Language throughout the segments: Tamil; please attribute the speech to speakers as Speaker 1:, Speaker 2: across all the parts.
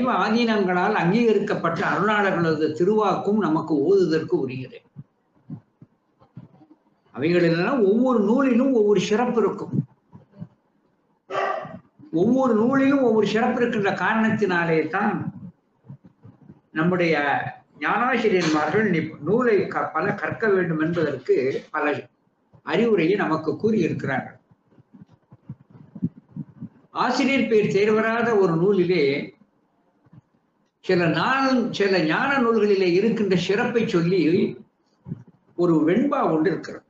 Speaker 1: சைவ ஆதீனங்களால் அங்கீகரிக்கப்பட்ட அருளாளர்களது திருவாக்கும் நமக்கு ஓதுதற்கு உரியது அவைகளெல்லாம் ஒவ்வொரு நூலிலும் ஒவ்வொரு சிறப்பு இருக்கும் ஒவ்வொரு நூலிலும் ஒவ்வொரு சிறப்பு இருக்கின்ற காரணத்தினாலே தான் நம்முடைய ஞானாசிரியன்மார்கள் நி- நூலை க- பல கற்க வேண்டும் என்பதற்கு பல அறிவுரையை நமக்கு கூறியிருக்கிறார்கள் ஆசிரியர் பேர் தேர்வராத ஒரு நூலிலே சில நாள் சில ஞான நூல்களிலே இருக்கின்ற சிறப்பை சொல்லி ஒரு வெண்பா ஒன்று இருக்கிறது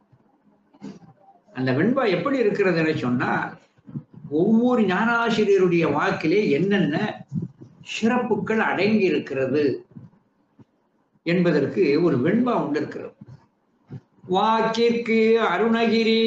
Speaker 1: அந்த வெண்பா எப்படி இருக்கிறது என சொன்னா ஒவ்வொரு ஞானாசிரியருடைய வாக்கிலே என்னென்ன சிறப்புகள் அடங்கி இருக்கிறது என்பதற்கு ஒரு வெண்பா ஒன்று இருக்கிறது வாக்கிற்கு அருணகிரி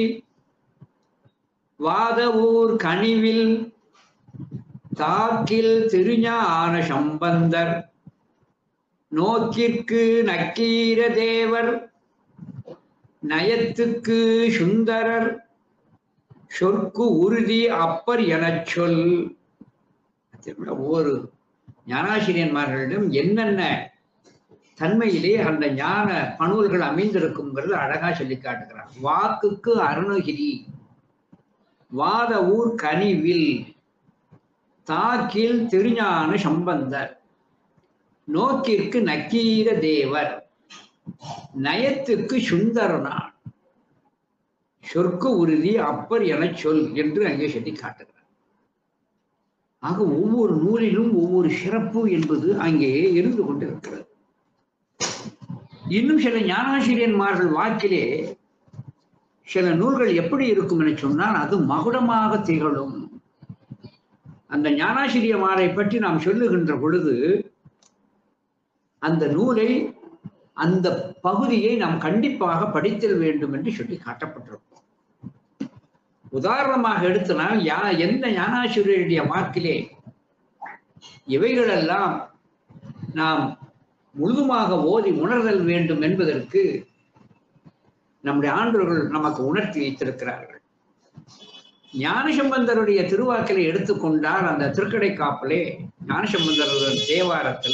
Speaker 1: வாதவூர் கனிவில் தாக்கில் திருஞான சம்பந்தர் நோக்கிற்கு நக்கீர தேவர் நயத்துக்கு சுந்தரர் சொற்கு உறுதி அப்பர் எனச் சொல் திரும்ப ஒவ்வொரு ஞானாசிரியன்மார்களிடம் என்னென்ன தன்மையிலே அந்த ஞான பணுவல்கள் அமைந்திருக்குங்கிறது அழகா சொல்லி காட்டுகிறார் வாக்குக்கு அருணகிரி வாத ஊர் கனிவில் தாக்கில் திருஞான சம்பந்தர் நோக்கிற்கு நக்கீர தேவர் நயத்துக்கு சுந்தரனான் சொற்கு உறுதி அப்பர் எனச் சொல் என்று அங்கே சொல்லி காட்டுகிறார் ஆக ஒவ்வொரு நூலிலும் ஒவ்வொரு சிறப்பு என்பது அங்கே இருந்து கொண்டிருக்கிறது இன்னும் சில ஞானாசிரியன்மார்கள் வாக்கிலே சில நூல்கள் எப்படி இருக்கும் என சொன்னால் அது மகுடமாக திகழும் அந்த ஞானாசிரியமாரை பற்றி நாம் சொல்லுகின்ற பொழுது அந்த நூலை அந்த பகுதியை நாம் கண்டிப்பாக படித்தல் வேண்டும் என்று சொல்லி காட்டப்பட்டிருக்கும் உதாரணமாக எடுத்தனால் யா எந்த ஞானாசிரியருடைய வாக்கிலே இவைகளெல்லாம் நாம் முழுதுமாக ஓதி உணர்தல் வேண்டும் என்பதற்கு நம்முடைய ஆண்டவர்கள் நமக்கு உணர்த்தி வைத்திருக்கிறார்கள் ஞானசம்பந்தருடைய திருவாக்கிலை எடுத்துக்கொண்டால் அந்த திருக்கடை காப்பிலே ஞானசம்பந்தருடைய தேவாரத்துல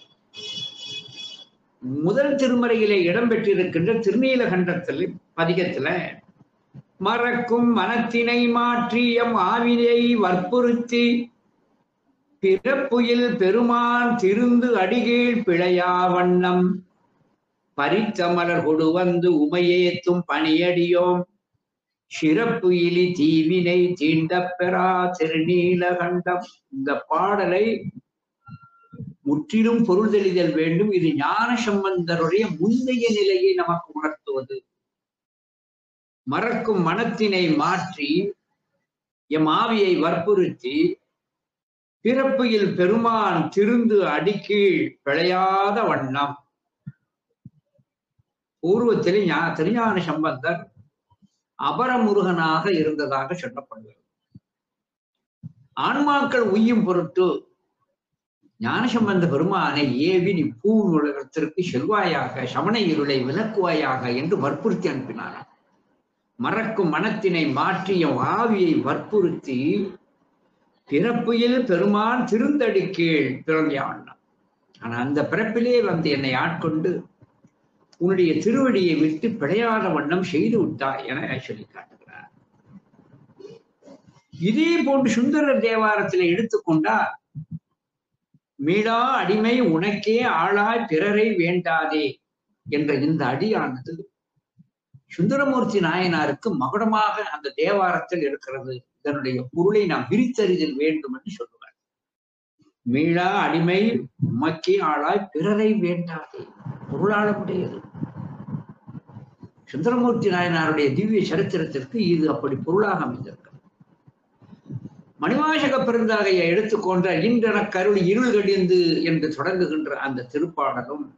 Speaker 1: முதல் திருமறையிலே இடம்பெற்றிருக்கின்ற திருநீலகண்டத்தில் பதிகத்துல மறக்கும் மனத்தினை மாற்றி எம் ஆவினை வற்புறுத்தி பிறப்புயில் பெருமான் திருந்து அடிகீழ் பிழையா வண்ணம் பறித்த மலர் கொடு வந்து உமையேத்தும் பணியடியோம் சிறப்பு இலி தீவினை தீண்டப் பெறா திருநீலகண்டம் இந்த பாடலை முற்றிலும் பொருள் தெளிதல் வேண்டும் இது ஞான சம்பந்தருடைய முந்தைய நிலையை நமக்கு உணர்த்துவது மறக்கும் மனத்தினை மாற்றி எம் ஆவியை வற்புறுத்தி பிறப்பியில் பெருமான் திருந்து அடிக்கீழ் பிழையாத வண்ணம் பூர்வத்தில் ஞா- திருஞான சம்பந்தர் அபரமுருகனாக இருந்ததாக சொல்லப்படுகிறது ஆன்மாக்கள் உய்யும் பொருட்டு ஞானசம்பந்த பெருமானை ஏவி நீ பூ உலகத்திற்கு செல்வாயாக சமண இருளை விலக்குவாயாக என்று வற்புறுத்தி அனுப்பினாராம் மறக்கும் மனத்தினை மாற்றிய ஆவியை வற்புறுத்தி பிறப்பில் பெருமான் திருந்தடி கீழ் பிறந்தான் ஆனா அந்த பிறப்பிலே வந்து என்னை ஆட்கொண்டு உன்னுடைய திருவடியை விட்டு பிழையாத வண்ணம் செய்து விட்டாய் என சொல்லி காட்டுகிறார் இதே போன்று சுந்தர தேவாரத்தில் எடுத்துக்கொண்டா மீளா அடிமை உனக்கே ஆளாய் பிறரை வேண்டாதே என்ற இந்த அடியானது சுந்தரமூர்த்தி நாயனாருக்கு மகுடமாக அந்த தேவாரத்தில் இருக்கிறது இதனுடைய பொருளை நாம் விரித்தறிதல் வேண்டும் என்று சொல்லுவார் மீளா அடிமை உமக்கே ஆளாய் பிறரை வேண்டாதே பொருளாளமுடையது சுந்தரமூர்த்தி நாயனாருடைய திவ்ய சரித்திரத்திற்கு இது அப்படி பொருளாக அமைந்திருக்கிறது மணிவாசக பெருந்தாகையை எடுத்துக்கொண்ட இன்றன கருள் இருள் கடிந்து என்று தொடங்குகின்ற அந்த திருப்பாடலும்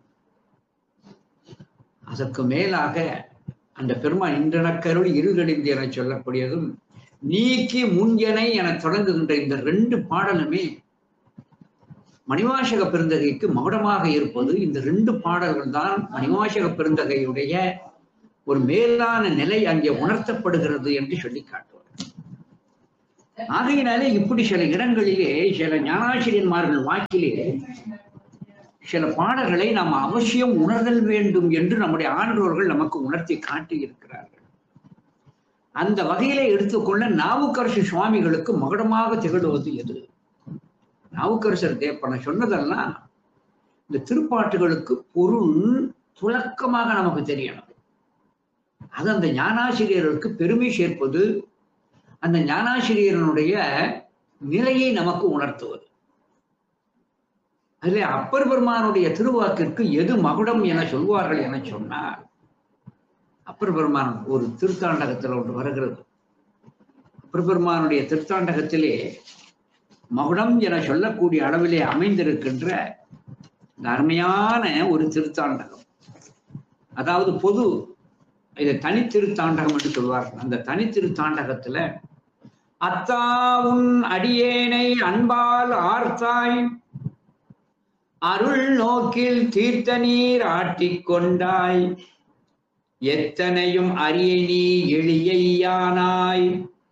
Speaker 1: அதற்கு மேலாக அந்த பெருமான் இன்றன கருள் இருள் கடிந்து என சொல்லக்கூடியதும் நீக்கி முன்யனை என தொடங்குகின்ற இந்த ரெண்டு பாடலுமே மணிவாசக பெருந்தகைக்கு மகுடமாக இருப்பது இந்த ரெண்டு பாடல்கள் தான் மணிவாசக பெருந்தகையுடைய ஒரு மேலான நிலை அங்கே உணர்த்தப்படுகிறது என்று சொல்லி காட்டுவார் ஆகையினாலே இப்படி சில இடங்களிலே சில ஞானாசிரியன்மார்கள் வாக்கிலே சில பாடல்களை நாம் அவசியம் உணர்தல் வேண்டும் என்று நம்முடைய ஆன்றோர்கள் நமக்கு உணர்த்தி காட்டி இருக்கிறார்கள் அந்த வகையிலே எடுத்துக்கொள்ள நாவுக்கரசு சுவாமிகளுக்கு மகுடமாக திகழ்வது எது நாவுக்கரசர் தேப்பன சொன்னதெல்லாம் இந்த திருப்பாட்டுகளுக்கு பொருள் துலக்கமாக நமக்கு தெரியணும் அது அந்த ஞானாசிரியர்களுக்கு பெருமை சேர்ப்பது அந்த ஞானாசிரியரனுடைய நிலையை நமக்கு உணர்த்துவது அதிலே அப்பர் பெருமானுடைய திருவாக்கிற்கு எது மகுடம் என சொல்வார்கள் என சொன்னார் அப்பர் பெருமான் ஒரு திருத்தாண்டகத்தில் ஒன்று வருகிறது அப்பர் பெருமானுடைய திருத்தாண்டகத்திலே மகுடம் என சொல்லக்கூடிய அளவிலே அமைந்திருக்கின்ற இந்த அருமையான ஒரு திருத்தாண்டகம் அதாவது பொது இதை தனி திருத்தாண்டகம் என்று சொல்வார்கள் அந்த தனி திருத்தாண்டகத்துல அத்தா உன் அடியேனை அன்பால் ஆர்த்தாய் அருள் நோக்கில் தீர்த்த நீர் ஆட்டிக் கொண்டாய் எத்தனையும் அரிய நீ எளியானாய்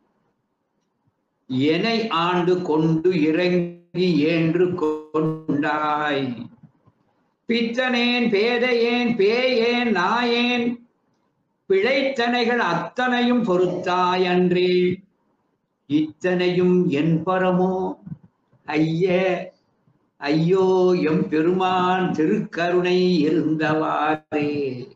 Speaker 1: எனை ஆண்டு கொண்டு இறங்கி ஏன்று கொண்டாய் பித்தனேன் பேதையேன் பேயேன் நாயேன் பிழைத்தனைகள் அத்தனையும் பொறுத்தாய் அன்றே இத்தனையும் என் பரமோ ஐய ஐயோ எம் பெருமான் திருக்கருணை இருந்தவாறே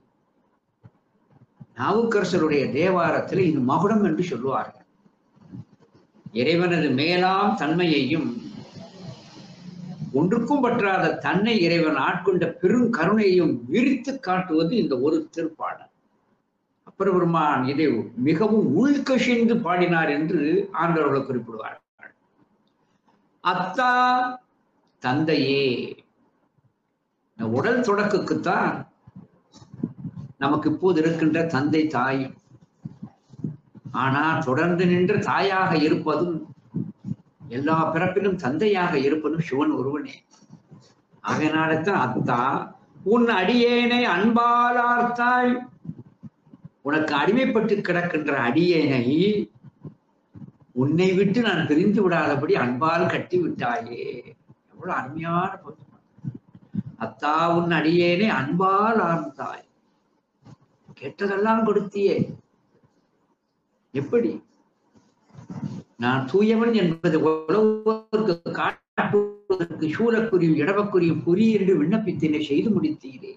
Speaker 1: நாவுக்கரசருடைய தேவாரத்தில் இது மகுடம் என்று சொல்லுவார்கள் இறைவனது மேலாம் தன்மையையும் ஒன்றுக்கும் பற்றாத தன்னை இறைவன் ஆட்கொண்ட பெரும் கருணையையும் விரித்து காட்டுவது இந்த ஒரு திருப்பாடல் அப்பர் பெருமான் இதை மிகவும் உள்கசிந்து பாடினார் என்று ஆண்டவர்கள் குறிப்பிடுவார்கள் அத்தா தந்தையே இந்த உடல் தொடக்குக்குத்தான் நமக்கு இப்போது இருக்கின்ற தந்தை தாய் ஆனால் தொடர்ந்து நின்று தாயாக இருப்பதும் எல்லா பிறப்பிலும் தந்தையாக இருப்பதும் சிவன் ஒருவனே ஆகையினால்தான் அத்தா உன் அடியேனை அன்பாலார்த்தாய் உனக்கு அடிமைப்பட்டு கிடக்கின்ற அடியேனை உன்னை விட்டு நான் பிரிந்து விடாதபடி அன்பால் கட்டி விட்டாயே எவ்வளவு அருமையான பகுதி அத்தா உன் அடியேனை அன்பால் ஆர்ந்தாய் கேட்டதெல்லாம் கொடுத்தியே எப்படி நான் தூயவன் என்பது உலகத்திற்கு காட்டுவதற்கு சூலக்குரியும் இடவக்குரியும் புரி என்று விண்ணப்பித்தினை செய்து முடித்தீரே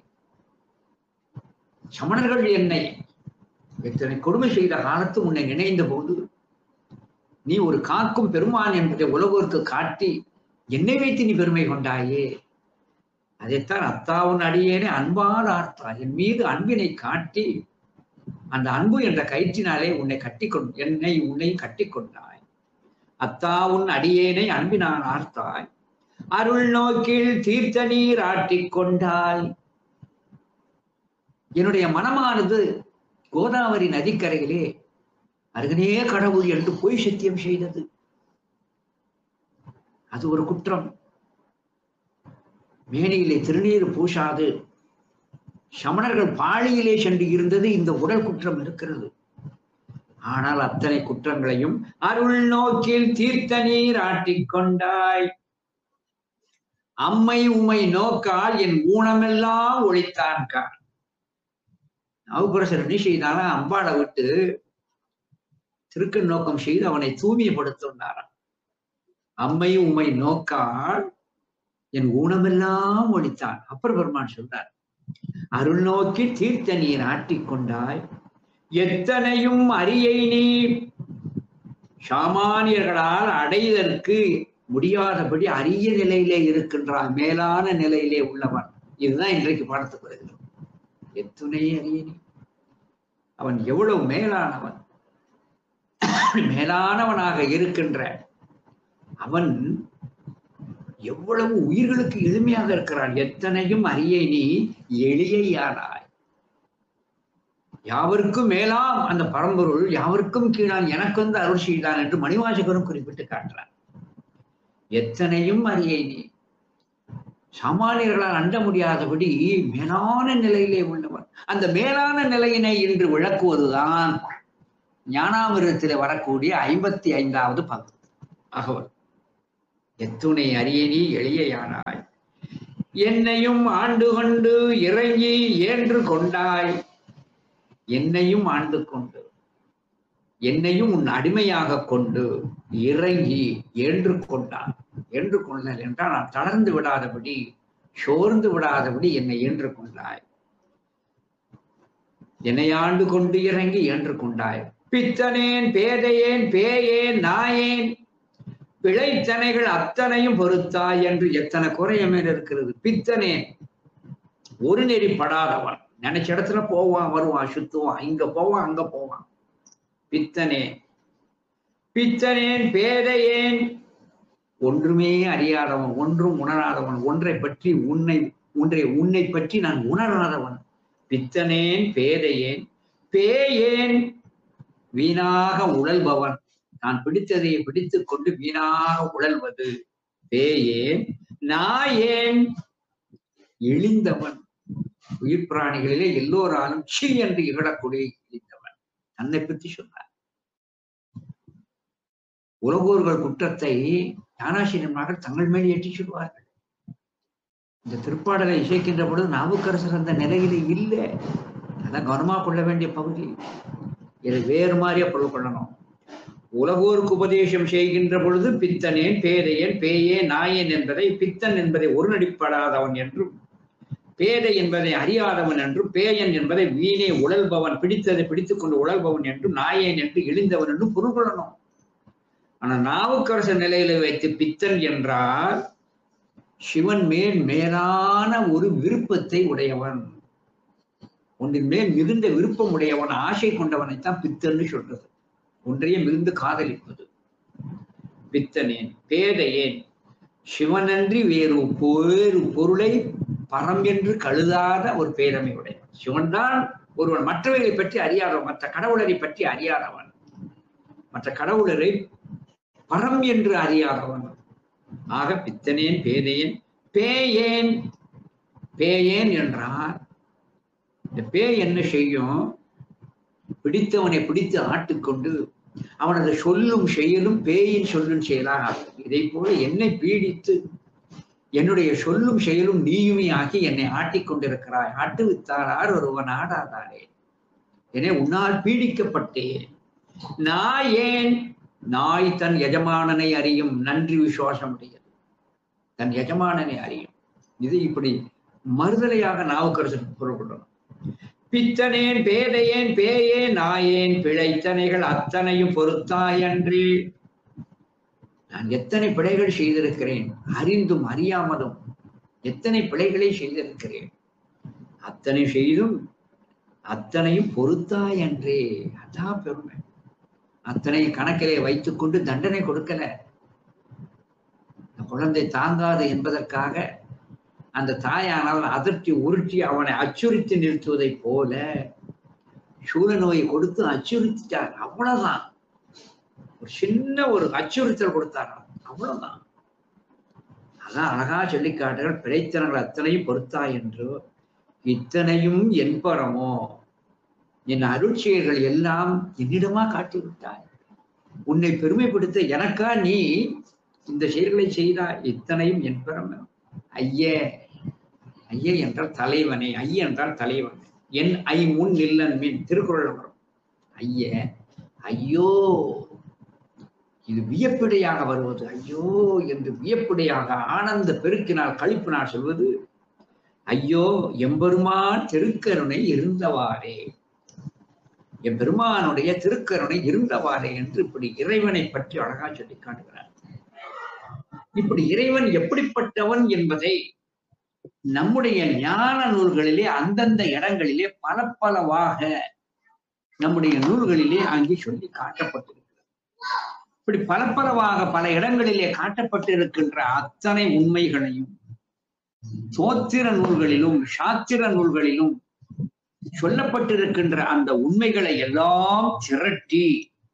Speaker 1: சமணர்கள் என்னை எத்தனை கொடுமை செய்த காலத்து உன்னை நினைந்த போது நீ ஒரு காக்கும் பெருமான் என்பதை உலகோருக்கு காட்டி என்னை வைத்து நீ பெருமை கொண்டாயே அதைத்தான் அத்தாவுன் அடியேனே அன்பால் ஆர்த்தா என் மீது அன்பினை காட்டி அந்த அன்பு என்ற கயிற்றினாலே உன்னை கட்டிக்கொண்டு என்னை உன்னை கட்டிக்கொண்டாய் அத்தா உன் அடியேனை அன்பினான் ஆர்த்தாய் அருள் நோக்கில் தீர்த்த நீர் ஆட்டிக் கொண்டாய் என்னுடைய மனமானது கோதாவரி நதிக்கரையிலே அருகனே கடவுள் என்று பொய் சத்தியம் செய்தது அது ஒரு குற்றம் மேனியிலே திருநீர் பூசாது சமணர்கள் பாழியிலே சென்று இருந்தது இந்த உடல் குற்றம் இருக்கிறது ஆனால் அத்தனை குற்றங்களையும் அருள் நோக்கில் தீர்த்த நீர் ஆட்டிக் கொண்டாய் அம்மை உமை நோக்கால் என் ஊனமெல்லாம் ஒழித்தான் கார் நவபுரசர் என்ன செய்தாரா அம்பாளை விட்டு திருக்கண் நோக்கம் செய்து அவனை தூய்மைப்படுத்தினாராம் அம்மை உமை நோக்கால் என் ஊனமெல்லாம் ஒழித்தான் அப்பர் பெருமான் சொல்றார் அருள் நோக்கி தீர்த்த நீர் ஆட்டிக் கொண்டாய் எத்தனையும் அரியை நீ சாமானியர்களால் அடைதற்கு முடியாதபடி அரிய நிலையிலே இருக்கின்றான் மேலான நிலையிலே உள்ளவன் இதுதான் இன்றைக்கு பாடத்துக்கு வருகிறது எத்துணை அரிய நீ அவன் எவ்வளவு மேலானவன் மேலானவனாக இருக்கின்ற அவன் எவ்வளவு உயிர்களுக்கு எளிமையாக இருக்கிறான் எத்தனையும் அரிய நீ எளியானாய் யாவருக்கும் மேலாம் அந்த பரம்பொருள் யாவருக்கும் கீழான் எனக்கு வந்து அருள் செய்தான் என்று மணிவாசகரும் குறிப்பிட்டு காட்டுறார் எத்தனையும் அரிய நீ சாமானியர்களால் அண்ட முடியாதபடி மேலான நிலையிலே உள்ளவன் அந்த மேலான நிலையினை இன்று விளக்குவதுதான் ஞானாமிரத்திலே வரக்கூடிய ஐம்பத்தி ஐந்தாவது பகுதி அகவல் எத்துணை அரியணி எளியானாய் என்னையும் ஆண்டு கொண்டு இறங்கி ஏன்று கொண்டாய் என்னையும் ஆண்டு கொண்டு என்னையும் உன் அடிமையாக கொண்டு இறங்கி ஏன்று கொண்டான் என்று கொண்டல் என்றால் நான் தளர்ந்து விடாதபடி சோர்ந்து விடாதபடி என்னை ஏன்று கொண்டாய் என்னை ஆண்டு கொண்டு இறங்கி ஏன்று கொண்டாய் பித்தனேன் பேதையேன் பேயேன் நாயேன் பிழைத்தனைகள் அத்தனையும் பொறுத்தாய் என்று எத்தனை குறையமேல் இருக்கிறது பித்தனேன் ஒரு நெறி படாதவன் நினைச்ச இடத்துல போவான் வருவான் சுத்துவான் இங்க போவான் அங்க போவான் பித்தனேன் பித்தனேன் பேதையேன் ஒன்றுமே அறியாதவன் ஒன்றும் உணராதவன் ஒன்றை பற்றி உன்னை ஒன்றை உன்னை பற்றி நான் உணராதவன் பித்தனேன் பேதையேன் பேயேன் வீணாக உழல்பவன் நான் பிடித்ததை பிடித்துக் கொண்டு வீணாக உழல்வது பேயேன் நாயேன் இழிந்தவன் உயிர் பிராணிகளிலே எல்லோராலும் சி என்று இகழக்கூடிய இழிந்தவன் தன்னை பற்றி சொன்னார் உலகோர்கள் குற்றத்தை ஞானாசிரியமாக தங்கள் மேல் ஏற்றி சொல்வார்கள் இந்த திருப்பாடலை இசைக்கின்ற பொழுது நாவுக்கரசர் அந்த நிலையிலே இல்லை அதான் கவனமா கொள்ள வேண்டிய பகுதி இதை வேறு மாதிரியா பொருள் கொள்ளணும் உலகோருக்கு உபதேசம் செய்கின்ற பொழுது பித்தனேன் பேதையன் பேயே நாயன் என்பதை பித்தன் என்பதை ஒரு நடிப்படாதவன் என்றும் பேதை என்பதை அறியாதவன் என்றும் பேயன் என்பதை வீணே உழல்பவன் பிடித்ததை பிடித்துக் கொண்டு உழல்பவன் என்றும் நாயன் என்று இழிந்தவன் என்றும் பொருள் கொள்ளணும் ஆனா நாவுக்கரசர் நிலையில வைத்து பித்தன் என்றால் சிவன் மேல் மேலான ஒரு விருப்பத்தை உடையவன் ஒன்றின் மேல் மிகுந்த விருப்பம் உடையவன் ஆசை கொண்டவனைத்தான் பித்தன்னு சொல்றது ஒன்றையே மிகுந்து காதலிப்பது பித்தனேன் பேதையேன் சிவனன்றி வேறு வேறு பொருளை பரம் என்று கழுதாத ஒரு பேதமை உடையவன் சிவன்தான் ஒருவன் மற்றவைகளை பற்றி அறியாதவன் மற்ற கடவுளரை பற்றி அறியாதவன் மற்ற கடவுளரை பரம் என்று அறியாதவன் ஆக பித்தனேன் பேதையேன் பேயேன் பேயேன் என்றால் இந்த பேய் என்ன செய்யும் பிடித்தவனை பிடித்து ஆட்டுக்கொண்டு அவனது சொல்லும் செயலும் பேயின் சொல்லும் செயலாக ஆகும். இதை போல என்னை பீடித்து என்னுடைய சொல்லும் செயலும் நீயுமே ஆகி என்னை ஆட்டிக் கொண்டிருக்கிறாய் ஆட்டுவித்தாரார் ஒருவன் ஆடாதாரே என உன்னால் பீடிக்கப்பட்டேன் நான் ஏன் நாய் தன் எஜமானனை அறியும் நன்றி விசுவாசம் உடையது தன் எஜமானனை அறியும் இது இப்படி மறுதலையாக நாவுக்கரசருக்கு பொருள்படணும் பித்தனேன் பேதையேன் பேயேன் நாயேன் பிழைத்தனைகள் அத்தனையும் பொறுத்தாயன்றி நான் எத்தனை பிழைகள் செய்திருக்கிறேன் அறிந்தும் அறியாமலும் எத்தனை பிழைகளை செய்திருக்கிறேன் அத்தனை செய்தும் அத்தனையும் பொறுத்தாயன்றே அதான் பெருமை அத்தனை கணக்கிலே வைத்துக்கொண்டு தண்டனை கொடுக்கல இந்த குழந்தை தாங்காது என்பதற்காக அந்த தாயானால் அதட்டி உருட்டி அவனை அச்சுறுத்தி நிறுத்துவதைப் போல சூழ நோயை கொடுத்து அச்சுறுத்திட்டார் அவ்வளவுதான் ஒரு சின்ன ஒரு அச்சுறுத்தல் கொடுத்தாராம் அவ்வளவுதான் அதான் அழகா சொல்லி காட்டுகள் பிழைத்தனங்கள் அத்தனையும் பொறுத்தா என்று இத்தனையும் என்பரமோ என் அருட்சியர்கள் எல்லாம் என்னிடமா காட்டி விட்டாய் உன்னை பெருமைப்படுத்த எனக்கா நீ இந்த செயல்களை செய்தாய் இத்தனையும் என்பரமோ ஐயே ஐயே என்றால் தலைவனே ஐய என்றால் தலைவன் என் ஐ முன் நில்லன் மின் திருக்குறள் வரும் ஐய ஐயோ இது வியப்பிடையாக வருவது ஐயோ என்று வியப்பிடையாக ஆனந்த பெருக்கினால் கழிப்பினால் சொல்வது ஐயோ எம்பெருமான் திருக்கருணை இருந்தவாறே எம்பெருமானுடைய திருக்கருணை இருந்தவாறே என்று இப்படி இறைவனை பற்றி அழகா சொல்லி காட்டுகிறார் இப்படி இறைவன் எப்படிப்பட்டவன் என்பதை நம்முடைய ஞான நூல்களிலே அந்தந்த இடங்களிலே பல பலவாக நம்முடைய நூல்களிலே அங்கே சொல்லி காட்டப்பட்டிருக்கிறது இப்படி பல பலவாக பல இடங்களிலே காட்டப்பட்டிருக்கின்ற அத்தனை உண்மைகளையும் சோத்திர நூல்களிலும் சாத்திர நூல்களிலும் சொல்லப்பட்டிருக்கின்ற அந்த உண்மைகளை எல்லாம் திரட்டி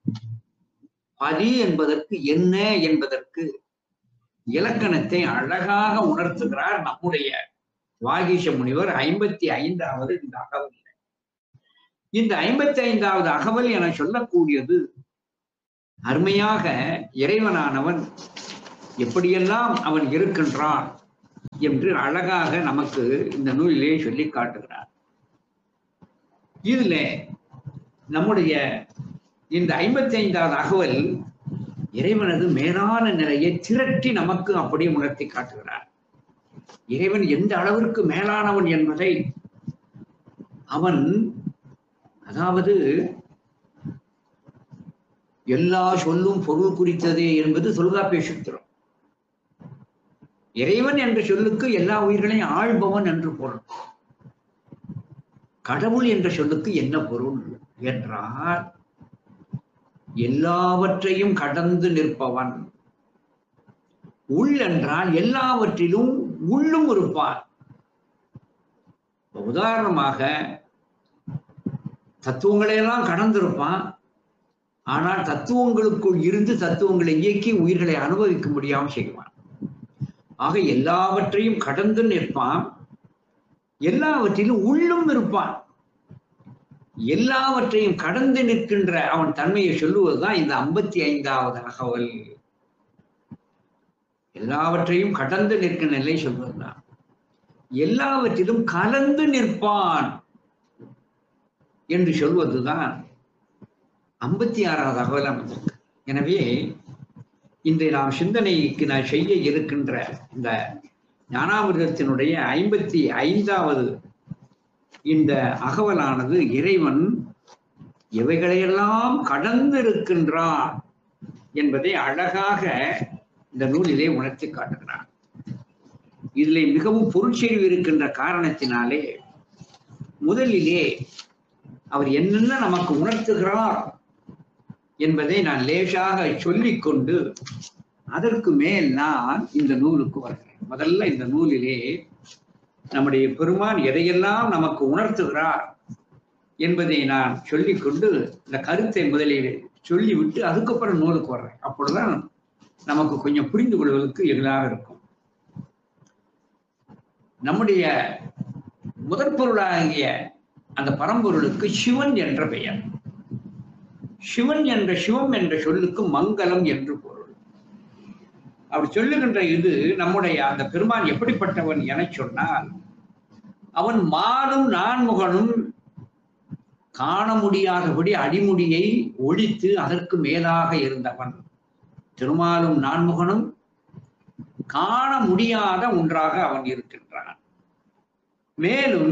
Speaker 1: பதி என்பதற்கு என்ன என்பதற்கு இலக்கணத்தை அழகாக உணர்த்துகிறார் நம்முடைய வாகீஷ முனிவர் ஐம்பத்தி ஐந்தாவது இந்த அகவல் இந்த ஐம்பத்தி ஐந்தாவது அகவல் என சொல்லக்கூடியது அருமையாக இறைவனானவன் எப்படியெல்லாம் அவன் இருக்கின்றான் என்று அழகாக நமக்கு இந்த நூலிலே சொல்லி காட்டுகிறார் இதுல நம்முடைய இந்த ஐம்பத்தி ஐந்தாவது அகவல் இறைவனது மேலான நிலையை திரட்டி நமக்கு அப்படியே உணர்த்தி காட்டுகிறார் இறைவன் எந்த அளவிற்கு மேலானவன் என்பதை அவன் அதாவது எல்லா சொல்லும் பொருள் குறித்ததே என்பது தொல்காப்பிய சூத்திரம் இறைவன் என்ற சொல்லுக்கு எல்லா உயிர்களையும் ஆள்பவன் என்று பொருள் கடவுள் என்ற சொல்லுக்கு என்ன பொருள் என்றால் எல்லாவற்றையும் கடந்து நிற்பவன் உள் என்றால் எல்லாவற்றிலும் உள்ளும் இருப்பான் உதாரணமாக தத்துவங்களையெல்லாம் கடந்திருப்பான் ஆனால் தத்துவங்களுக்குள் இருந்து தத்துவங்களை இயக்கி உயிர்களை அனுபவிக்க முடியாமல் செய்வான் ஆக எல்லாவற்றையும் கடந்து நிற்பான் எல்லாவற்றிலும் உள்ளும் இருப்பான் எல்லாவற்றையும் கடந்து நிற்கின்ற அவன் தன்மையை சொல்லுவதுதான் இந்த ஐம்பத்தி ஐந்தாவது அகவல் எல்லாவற்றையும் கடந்து நிற்கும் நிலை சொல்வதுதான் எல்லாவற்றிலும் கலந்து நிற்பான் என்று சொல்வதுதான் ஐம்பத்தி ஆறாவது அகவல் அமைந்திருக்கு எனவே இன்றைய நாம் சிந்தனைக்கு நான் செய்ய இருக்கின்ற இந்த ஞானாமிர்தத்தினுடைய ஐம்பத்தி ஐந்தாவது இந்த அகவலானது இறைவன் எவைகளையெல்லாம் கடந்திருக்கின்றான் என்பதை அழகாக இந்த நூலிலே உணர்த்தி காட்டுகிறான் இதிலே மிகவும் பொருட்செறிவு இருக்கின்ற காரணத்தினாலே முதலிலே அவர் என்னென்ன நமக்கு உணர்த்துகிறார் என்பதை நான் லேசாக சொல்லிக்கொண்டு அதற்கு மேல் நான் இந்த நூலுக்கு வருகிறேன் முதல்ல இந்த நூலிலே நம்முடைய பெருமான் எதையெல்லாம் நமக்கு உணர்த்துகிறார் என்பதை நான் சொல்லிக்கொண்டு இந்த கருத்தை முதலில் சொல்லிவிட்டு அதுக்கப்புறம் நூலுக்கு வர்றேன் அப்பொழுதுதான் நமக்கு கொஞ்சம் புரிந்து கொள்வதற்கு எளிதாக இருக்கும் நம்முடைய முதற் பொருளாகிய அந்த பரம்பொருளுக்கு சிவன் என்ற பெயர் சிவன் என்ற சிவம் என்ற சொல்லுக்கு மங்களம் என்று பொருள் அப்படி சொல்லுகின்ற இது நம்முடைய அந்த பெருமான் எப்படிப்பட்டவன் என சொன்னால் அவன் மானும் நான்முகனும் காண முடியாதபடி அடிமுடியை ஒழித்து அதற்கு மேலாக இருந்தவன் திருமாலும் நான்முகனும் காண முடியாத ஒன்றாக அவன் இருக்கின்றான் மேலும்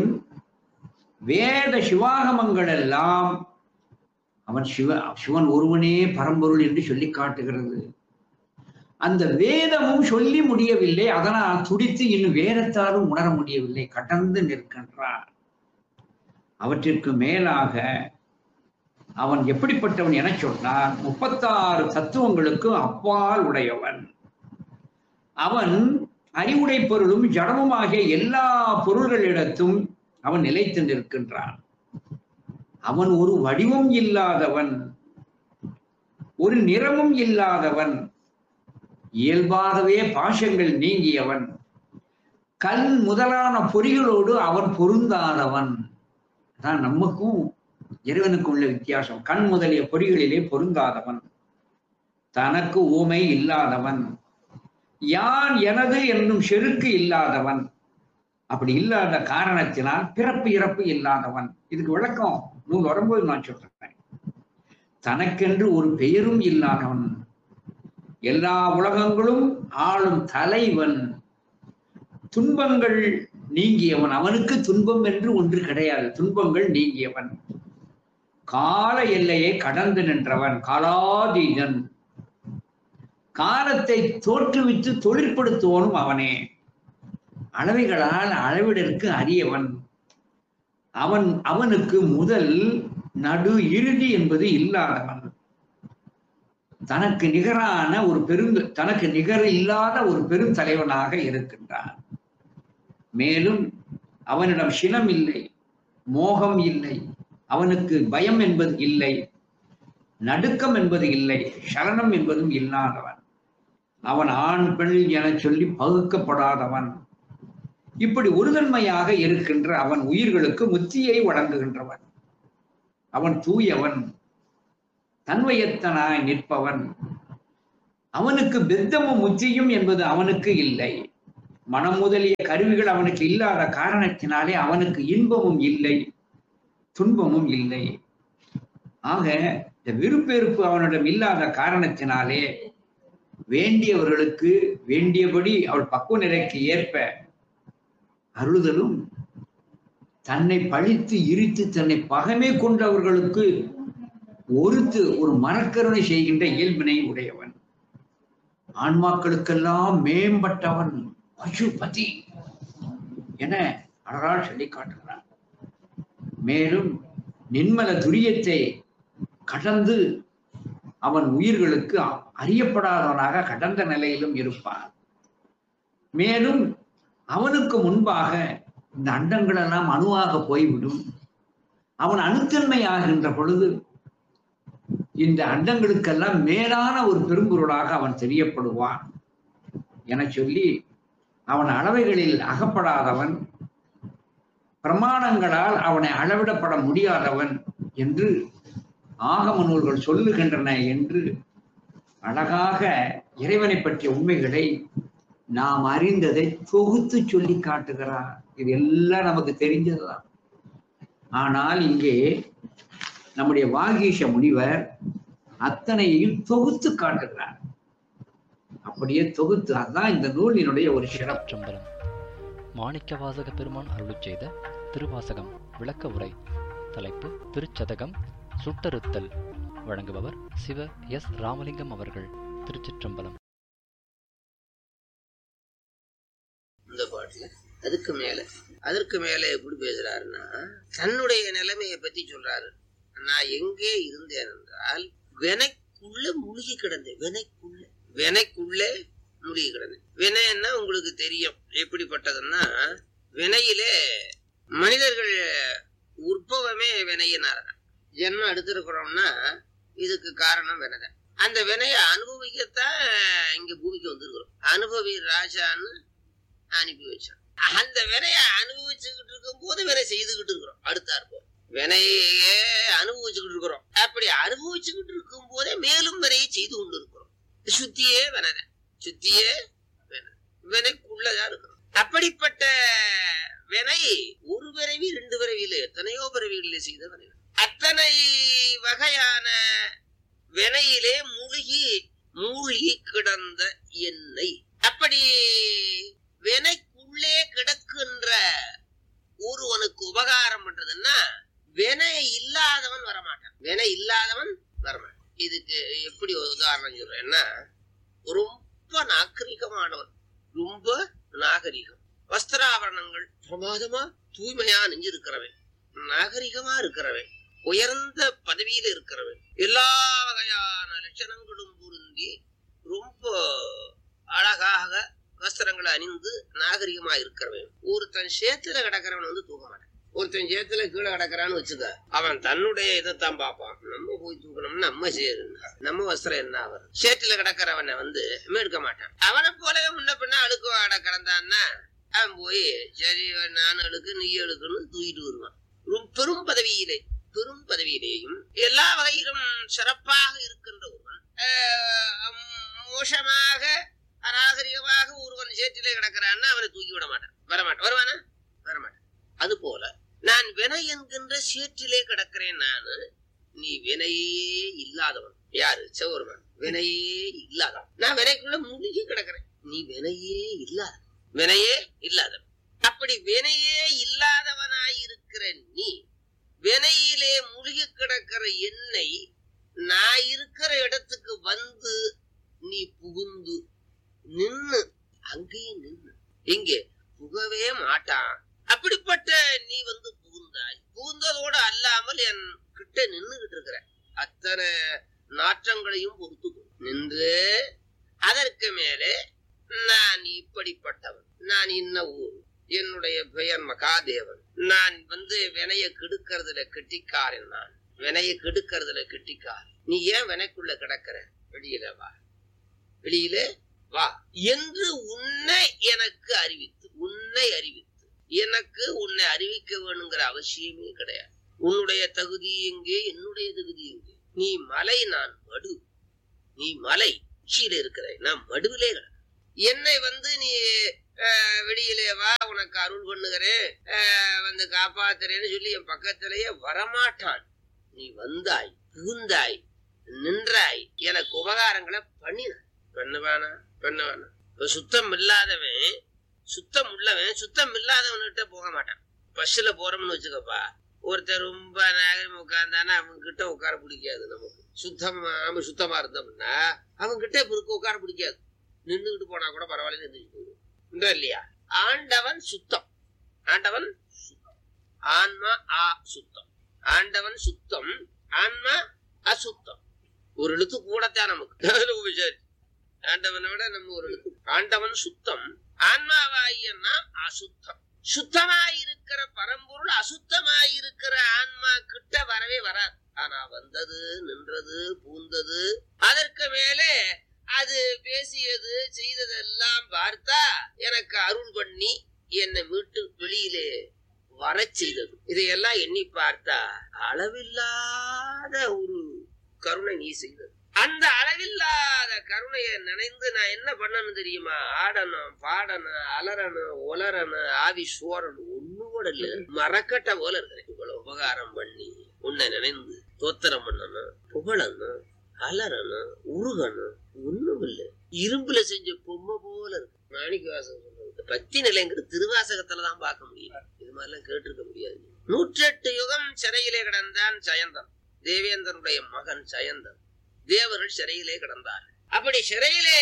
Speaker 1: வேத சிவாகமங்கள் எல்லாம் அவன் சிவ சிவன் ஒருவனே பரம்பொருள் என்று சொல்லி காட்டுகிறது அந்த வேதமும் சொல்லி முடியவில்லை அதனால் துடித்து இன்னும் வேதத்தாலும் உணர முடியவில்லை கடந்து நிற்கின்றான் அவற்றிற்கு மேலாக அவன் எப்படிப்பட்டவன் என சொன்னார் முப்பத்தாறு தத்துவங்களுக்கு அப்பால் உடையவன் அவன் அறிவுடை பொருளும் ஜடமும் ஆகிய எல்லா பொருள்களிடத்தும் அவன் நிலைத்து நிற்கின்றான் அவன் ஒரு வடிவம் இல்லாதவன் ஒரு நிறமும் இல்லாதவன் இயல்பாகவே பாஷங்கள் நீங்கியவன் கண் முதலான பொறிகளோடு அவன் பொருந்தாதவன் அதான் நமக்கும் இறைவனுக்கும் உள்ள வித்தியாசம் கண் முதலிய பொறிகளிலே பொருந்தாதவன் தனக்கு ஊமை இல்லாதவன் யான் எனது என்னும் செருக்கு இல்லாதவன் அப்படி இல்லாத காரணத்தினால் பிறப்பு இறப்பு இல்லாதவன் இதுக்கு விளக்கம் நூல் வரும்போது நான் சொல்றேன் தனக்கென்று ஒரு பெயரும் இல்லாதவன் எல்லா உலகங்களும் ஆளும் தலைவன் துன்பங்கள் நீங்கியவன் அவனுக்கு துன்பம் என்று ஒன்று கிடையாது துன்பங்கள் நீங்கியவன் கால எல்லையை கடந்து நின்றவன் காலாதீதன் காலத்தை தோற்றுவித்து தொழிற்படுத்துவனும் அவனே அளவைகளால் அளவிடற்கு அறியவன் அவன் அவனுக்கு முதல் நடு இறுதி என்பது இல்லாதவன் தனக்கு நிகரான ஒரு பெரும் தனக்கு நிகர் இல்லாத ஒரு பெருந்தலைவனாக இருக்கின்றான் மேலும் அவனிடம் சினம் இல்லை மோகம் இல்லை அவனுக்கு பயம் என்பது இல்லை நடுக்கம் என்பது இல்லை சலனம் என்பதும் இல்லாதவன் அவன் ஆண் பெண் என சொல்லி பகுக்கப்படாதவன் இப்படி ஒருதன்மையாக இருக்கின்ற அவன் உயிர்களுக்கு முத்தியை வழங்குகின்றவன் அவன் தூயவன் தன்வயத்தனாய் நிற்பவன் அவனுக்கு பெத்தமும் முத்தியும் என்பது அவனுக்கு இல்லை மனம் முதலிய கருவிகள் அவனுக்கு இல்லாத காரணத்தினாலே அவனுக்கு இன்பமும் இல்லை துன்பமும் இல்லை ஆக இந்த விருப்பெருப்பு அவனிடம் இல்லாத காரணத்தினாலே வேண்டியவர்களுக்கு வேண்டியபடி அவள் பக்குவ நிலைக்கு ஏற்ப அருளுதலும் தன்னை பழித்து இரித்து தன்னை பகமை கொண்டவர்களுக்கு ஒருத்து ஒரு மரக்கருணை செய்கின்ற இயல்பினை உடையவன் ஆன்மாக்களுக்கெல்லாம் மேம்பட்டவன் பசுபதி என அழகாக சொல்லி காட்டுகிறான் மேலும் நின்மல துரியத்தை கடந்து அவன் உயிர்களுக்கு அறியப்படாதவனாக கடந்த நிலையிலும் இருப்பான் மேலும் அவனுக்கு முன்பாக இந்த அண்டங்கள் எல்லாம் அணுவாக போய்விடும் அவன் அணுத்தன்மை ஆகின்ற பொழுது இந்த அண்டங்களுக்கெல்லாம் மேலான ஒரு பெரும்பொருளாக அவன் தெரியப்படுவான் என சொல்லி அவன் அளவைகளில் அகப்படாதவன் பிரமாணங்களால் அவனை அளவிடப்பட முடியாதவன் என்று ஆகம நூல்கள் சொல்லுகின்றன என்று அழகாக இறைவனை பற்றிய உண்மைகளை நாம் அறிந்ததை தொகுத்து சொல்லி காட்டுகிறார் இது எல்லாம் நமக்கு தெரிஞ்சதுதான் ஆனால் இங்கே நம்முடைய வாகீஷ முனிவர் அத்தனையையும் தொகுத்து காட்டுகிறார் அப்படியே தொகுத்து அதுதான் இந்த நூலினுடைய ஒரு சிறப்பு
Speaker 2: சிற்றம்பலம் மாணிக்கவாசக பெருமான் அருளிச் செய்த திருவாசகம் விளக்க உரை தலைப்பு திருச்சதகம் சுட்டறுத்தல் வழங்குபவர் சிவ எஸ் ராமலிங்கம் அவர்கள் திருச்சிற்றம்பலம்
Speaker 3: இந்த பாட்டுல அதுக்கு மேல அதற்கு மேல எப்படி பேசுறாருன்னா தன்னுடைய நிலைமையை பத்தி சொல்றாரு நான் எங்கே இருந்தேன் என்றால் வினைக்குள்ள மூழ்கி கிடந்தேன் வினைக்குள்ள வினைக்குள்ளே மூழ்கி கிடந்தேன் வினைன்னா உங்களுக்கு தெரியும் எப்படிப்பட்டதுன்னா வினையிலே மனிதர்கள் உற்பவமே வினையினார்கள் ஜென்மம் எடுத்திருக்கிறோம்னா இதுக்கு காரணம் வினைதான் அந்த வினையை அனுபவிக்கத்தான் இங்க பூமிக்கு வந்திருக்கிறோம் அனுபவி ராஜான்னு அனுப்பி வச்சான் அந்த வினையை அனுபவிச்சுக்கிட்டு இருக்கும் போது வினை செய்துகிட்டு இருக்கிறோம் அடுத்தா இருப்போம் வினையே அனுபவிச்சுக்கிட்டு இருக்கிறோம் அப்படி அனுபவிச்சுக்கிட்டு இருக்கும் போதே மேலும் வினையை செய்து கொண்டு இருக்கிறோம் சுத்தியே வினை சுத்தியே வினை வினைக்குள்ளதான் இருக்கிறோம் அப்படிப்பட்ட வினை ஒரு பிறவி ரெண்டு பிறவியில எத்தனையோ பிறவிகளிலே செய்த வினை அத்தனை வகையான வினையிலே மூழ்கி மூழ்கி கிடந்த எண்ணெய் அப்படி வினைக்குள்ளே கிடக்கின்ற ஒருவனுக்கு உபகாரம் பண்றதுன்னா வினை இல்லாதவன் வரமாட்டான் வினை இல்லாதவன் வரமாட்டான் இதுக்கு எப்படி ஒரு உதாரணம் சொல்றேன்னா ரொம்ப நாகரிகமானவன் ரொம்ப நாகரிகம் வஸ்திராபரணங்கள் பிரமாதமா தூய்மையா நெஞ்சிருக்கிறவன் நாகரிகமா இருக்கிறவன் உயர்ந்த பதவியில இருக்கிறவன் எல்லா வகையான லட்சணங்களும் பொருந்தி ரொம்ப அழகாக வஸ்திரங்களை அணிந்து நாகரிகமா இருக்கிறவன் ஒருத்தன் சேத்துல கிடக்கிறவன் வந்து தூக்க மாட்டான் ஒருத்தன் சேத்துல கீழே கிடக்கிறான்னு வச்சுக்க அவன் தன்னுடைய இதைத்தான் பார்ப்பான் நம்ம போய் தூக்கணும்னு நம்ம சேரு நம்ம வஸ்திரம் என்ன ஆகும் சேத்துல கிடக்கிறவனை வந்து எடுக்க மாட்டான் அவனை போலவே முன்ன பின்ன அழுக்கு வாட கிடந்தான்னா அவன் போய் சரி நான் அழுக்கு நீ அழுக்குன்னு தூக்கிட்டு வருவான் ரொம்ப பெரும் பதவியிலே பெரும் பதவியிலேயும் எல்லா வகையிலும் சிறப்பாக இருக்கின்ற ஒருவன் ஆஹ், மோசமாக அநாகரிகமாக ஒருவன் சேற்றிலே கிடக்கிறான்னா அவனை தூக்கி விட மாட்டான் வரமாட்டான் வருவானா வரமாட்டான் அது போல நான் வினை என்கின்ற சேற்றிலே கிடக்கிறேன் நானு நீ வினையே இல்லாதவன் யாரு சிவருமன் வினையே இல்லாதவன் நான் வினைக்குள்ள மூழ்கி கிடக்கிறேன் நீ வினையே இல்லாத வினையே இல்லாதவன் அப்படி வினையே இல்லாதவனாய் இருக்கிற நீ வினையிலே மூழ்கி கிடக்கிற என்னை நான் இருக்கிற இடத்துக்கு வந்து நீ புகுந்து நின்னு அங்கேயும் நின்னு எங்கே புகவே மாட்டான் அப்படிப்பட்ட நீ வந்து புகுந்தாய் புகுந்ததோடு அல்லாமல் என் கிட்ட நின்னுகிட்டு இருக்கிற அத்தனை நாற்றங்களையும் பொறுத்து நின்று அதற்கு மேலே நான் இப்படிப்பட்டவன் நான் இன்ன ஊர் என்னுடைய பெயர் மகாதேவன் நான் வந்து வினைய கெடுக்கிறதுல கெட்டிக்காரன் நான் வினைய கெடுக்கிறதுல கெட்டிக்கார் நீ ஏன் வினைக்குள்ள கிடக்கிற வெளியில வா வெளியில வா என்று உன்னை எனக்கு அறிவித்து உன்னை அறிவித்து எனக்கு உன்னை அறிவிக்க வேணுங்கிற அவசியமே கிடையாது உன்னுடைய தகுதி எங்கே என்னுடைய தகுதி எங்கே நீ மலை நான் மடு நீ மலை உச்சியில இருக்கிற நான் மடுவிலே கிடக்கிறேன். என்னை வந்து நீ அஹ், வெளியிலே வா உனக்கு அருள் பண்ணுகிறேன் அஹ், வந்து காப்பாத்துறேன்னு சொல்லி என் பக்கத்திலேயே வரமாட்டான் நீ வந்தாய் புகுந்தாய் நின்றாய் எனக்கு உபகாரங்களை பண்ணினாய் பண்ணுவானா பண்ணுவானா இப்ப சுத்தம் இல்லாதவன் சுத்தம் உள்ளவன் சுத்தம் இல்லாதவன்கிட்ட போக மாட்டான் பஸ்ல போறோம்னு வச்சுக்கப்பா ஒருத்தர் ரொம்ப நேரம் உட்கார்ந்தானா அவங்க கிட்ட உட்கார பிடிக்காது நமக்கு சுத்தமா நம்ம சுத்தமா இருந்தோம்னா அவங்க கிட்ட பிறகு உட்கார பிடிக்காது நின்றுகிட்டு போனா கூட பரவாயில்ல நின்று போயிடும் உண்டா இல்லையா ஆண்டவன் சுத்தம் ஆண்டவன் சுத்தம் ஆன்மா ஆ சுத்தம் ஆண்டவன் சுத்தம் ஆன்மா அசுத்தம் ஒரு எழுத்து கூடத்தான் நமக்கு அதுல உபசாரி ஆண்டவனை விட நம்ம ஒரு எழுத்து ஆண்டவன் சுத்தம் ஆன்மாவாகியன்னா அசுத்தம் சுத்தமாயிருக்கிற பரம்பொருள் அசுத்தமாயிருக்கிற ஆன்மா கிட்ட வரவே வராது ஆனா வந்தது நின்றது பூந்தது அதற்கு மேலே அது பேசியது செய்ததெல்லாம் பார்த்தா எனக்கு அருள் பண்ணி என்னை மீட்டு வெளியிலே வரச் செய்தது இதையெல்லாம் எண்ணி பார்த்தா அளவில்லாத ஒரு கருணை நீ செய்தது அந்த அளவில்லாத கருணையை நினைந்து நான் என்ன பண்ணணும் தெரியுமா ஆடணும் பாடணும் அலறணும் உலரணும் ஆவி சோரணும் ஒண்ணு கூட இல்ல மரக்கட்ட போல இருக்கிறேன் இவ்வளவு உபகாரம் பண்ணி உன்னை நினைந்து தோத்திரம் பண்ணணும் புகழணும் அலறணும் உருகணும் ஒண்ணும் இல்ல இரும்புல செஞ்ச பொம்மை போல இருக்கு மாணிக்கவாசகம் சொல்றது இந்த பக்தி நிலைங்கிறது திருவாசகத்துலதான் பார்க்க முடியும் இது மாதிரிலாம் கேட்டிருக்க முடியாது நூற்றெட்டு யுகம் சிறையிலே கிடந்தான் ஜெயந்தன் தேவேந்திரனுடைய மகன் ஜெயந்தன் தேவர்கள் சிறையிலே கிடந்தார் அப்படி சிறையிலே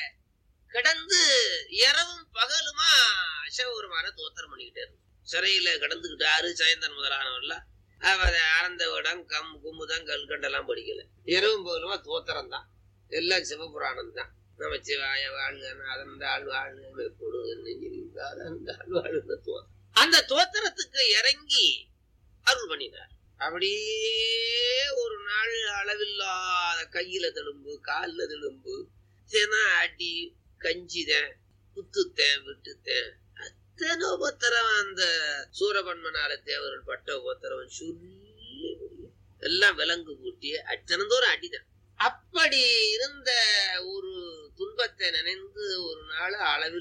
Speaker 3: கிடந்து இரவும் பகலுமா சிவபெருமான தோத்திரம் பண்ணிக்கிட்டே இருந்தார் சிறையில கிடந்துகிட்டாரு ஜெயந்தன் முதலானவர்ல அவர் ஆனந்த விடம் கம் குமுதம் கல்கண்டெல்லாம் படிக்கல இரவும் பகலுமா தோத்திரம் தான் எல்லாம் சிவபுராணம் தான் நமச்சிவாய வாழ்க அதந்த ஆள் வாழ்க அந்த ஆள் வாழ்க தோத்திரம் அந்த தோத்திரத்துக்கு இறங்கி அருள் பண்ணினார் அப்படியே ஒரு நாள் அளவில்லாத கையில தழும்பு கால்ல தழும்பு தின அடி கஞ்சிதேன் குத்துத்தேன் விட்டுத்தேன் அத்தனை உபத்திரம் அந்த சூரபன்மனால தேவர்கள் பட்ட உபத்திரம் சொல்லி முடியும் எல்லாம் விலங்கு பூட்டி அத்தனந்தோறும் அடிதான் அப்படி இருந்த ஒரு துன்பத்தை நினைந்து ஒரு நாள்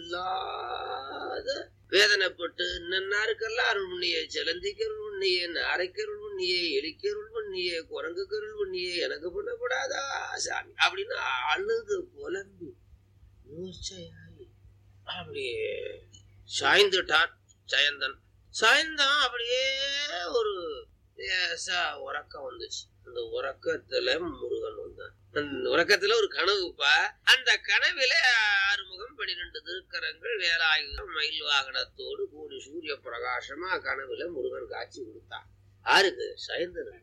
Speaker 3: அளவில்லாத வேதனைப்பட்டு நன்னாருக்கெல்லாம் அருள் பண்ணியே செலந்திக்கருள் பண்ணியே நாரைக்கருள் பண்ணியே எலிக்கருள் பண்ணியே குரங்குக்கருள் பண்ணியே எனக்கு பண்ணப்படாதா சாமி அப்படின்னு அழுது புலம்பி மூர்ச்சையாகி அப்படியே சாய்ந்துட்டான் ஜெயந்தன் சாய்ந்தான் அப்படியே ஒரு லேசா உறக்கம் வந்துச்சு அந்த உறக்கத்துல முருகன் வந்தான் அந்த உறக்கத்துல ஒரு கனவுப்பா அந்த கனவில ஆறுமுகம் பன்னிரெண்டு திருக்கரங்கள் வேலாயுதம் மயில் வாகனத்தோடு கூடி சூரிய பிரகாசமா கனவுல முருகன் காட்சி கொடுத்தான் ஆருக்கு சயந்தன்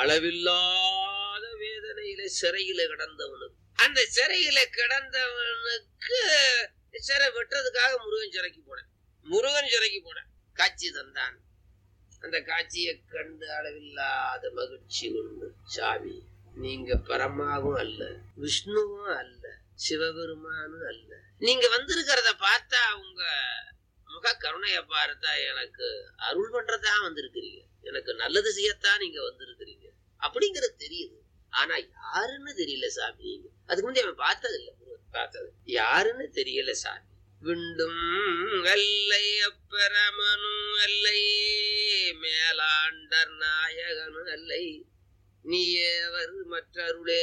Speaker 3: அளவில்லாத வேதனையில சிறையில கிடந்தவனுக்கு அந்த சிறையில கிடந்தவனுக்கு சிறை வெட்டுறதுக்காக முருகன் சிறைக்கு போனேன் முருகன் சிறைக்கு போனேன் காட்சி தந்தான் அந்த காட்சியை கண்டு அளவில்லாத மகிழ்ச்சி உண்டு சாமி நீங்க பரமாவும் அல்ல விஷ்ணுவும் அல்ல சிவபெருமானும் அல்ல நீங்க வந்திருக்கிறத பார்த்தா உங்க முக கருணைய பார்த்தா எனக்கு அருள் பண்றதா வந்திருக்கிறீங்க எனக்கு நல்லது செய்யத்தான் நீங்க வந்திருக்கிறீங்க அப்படிங்கறது தெரியுது ஆனா யாருன்னு தெரியல சாமி நீங்க அதுக்கு முந்தைய அவன் பார்த்தது இல்ல முருகன் பார்த்தது யாருன்னு தெரியல சாமி விண்டும் அல்லை அப்பரமனும் அல்லை மேலாண்டர் நாயகனும் அல்லை நீயேவர் மற்றருளே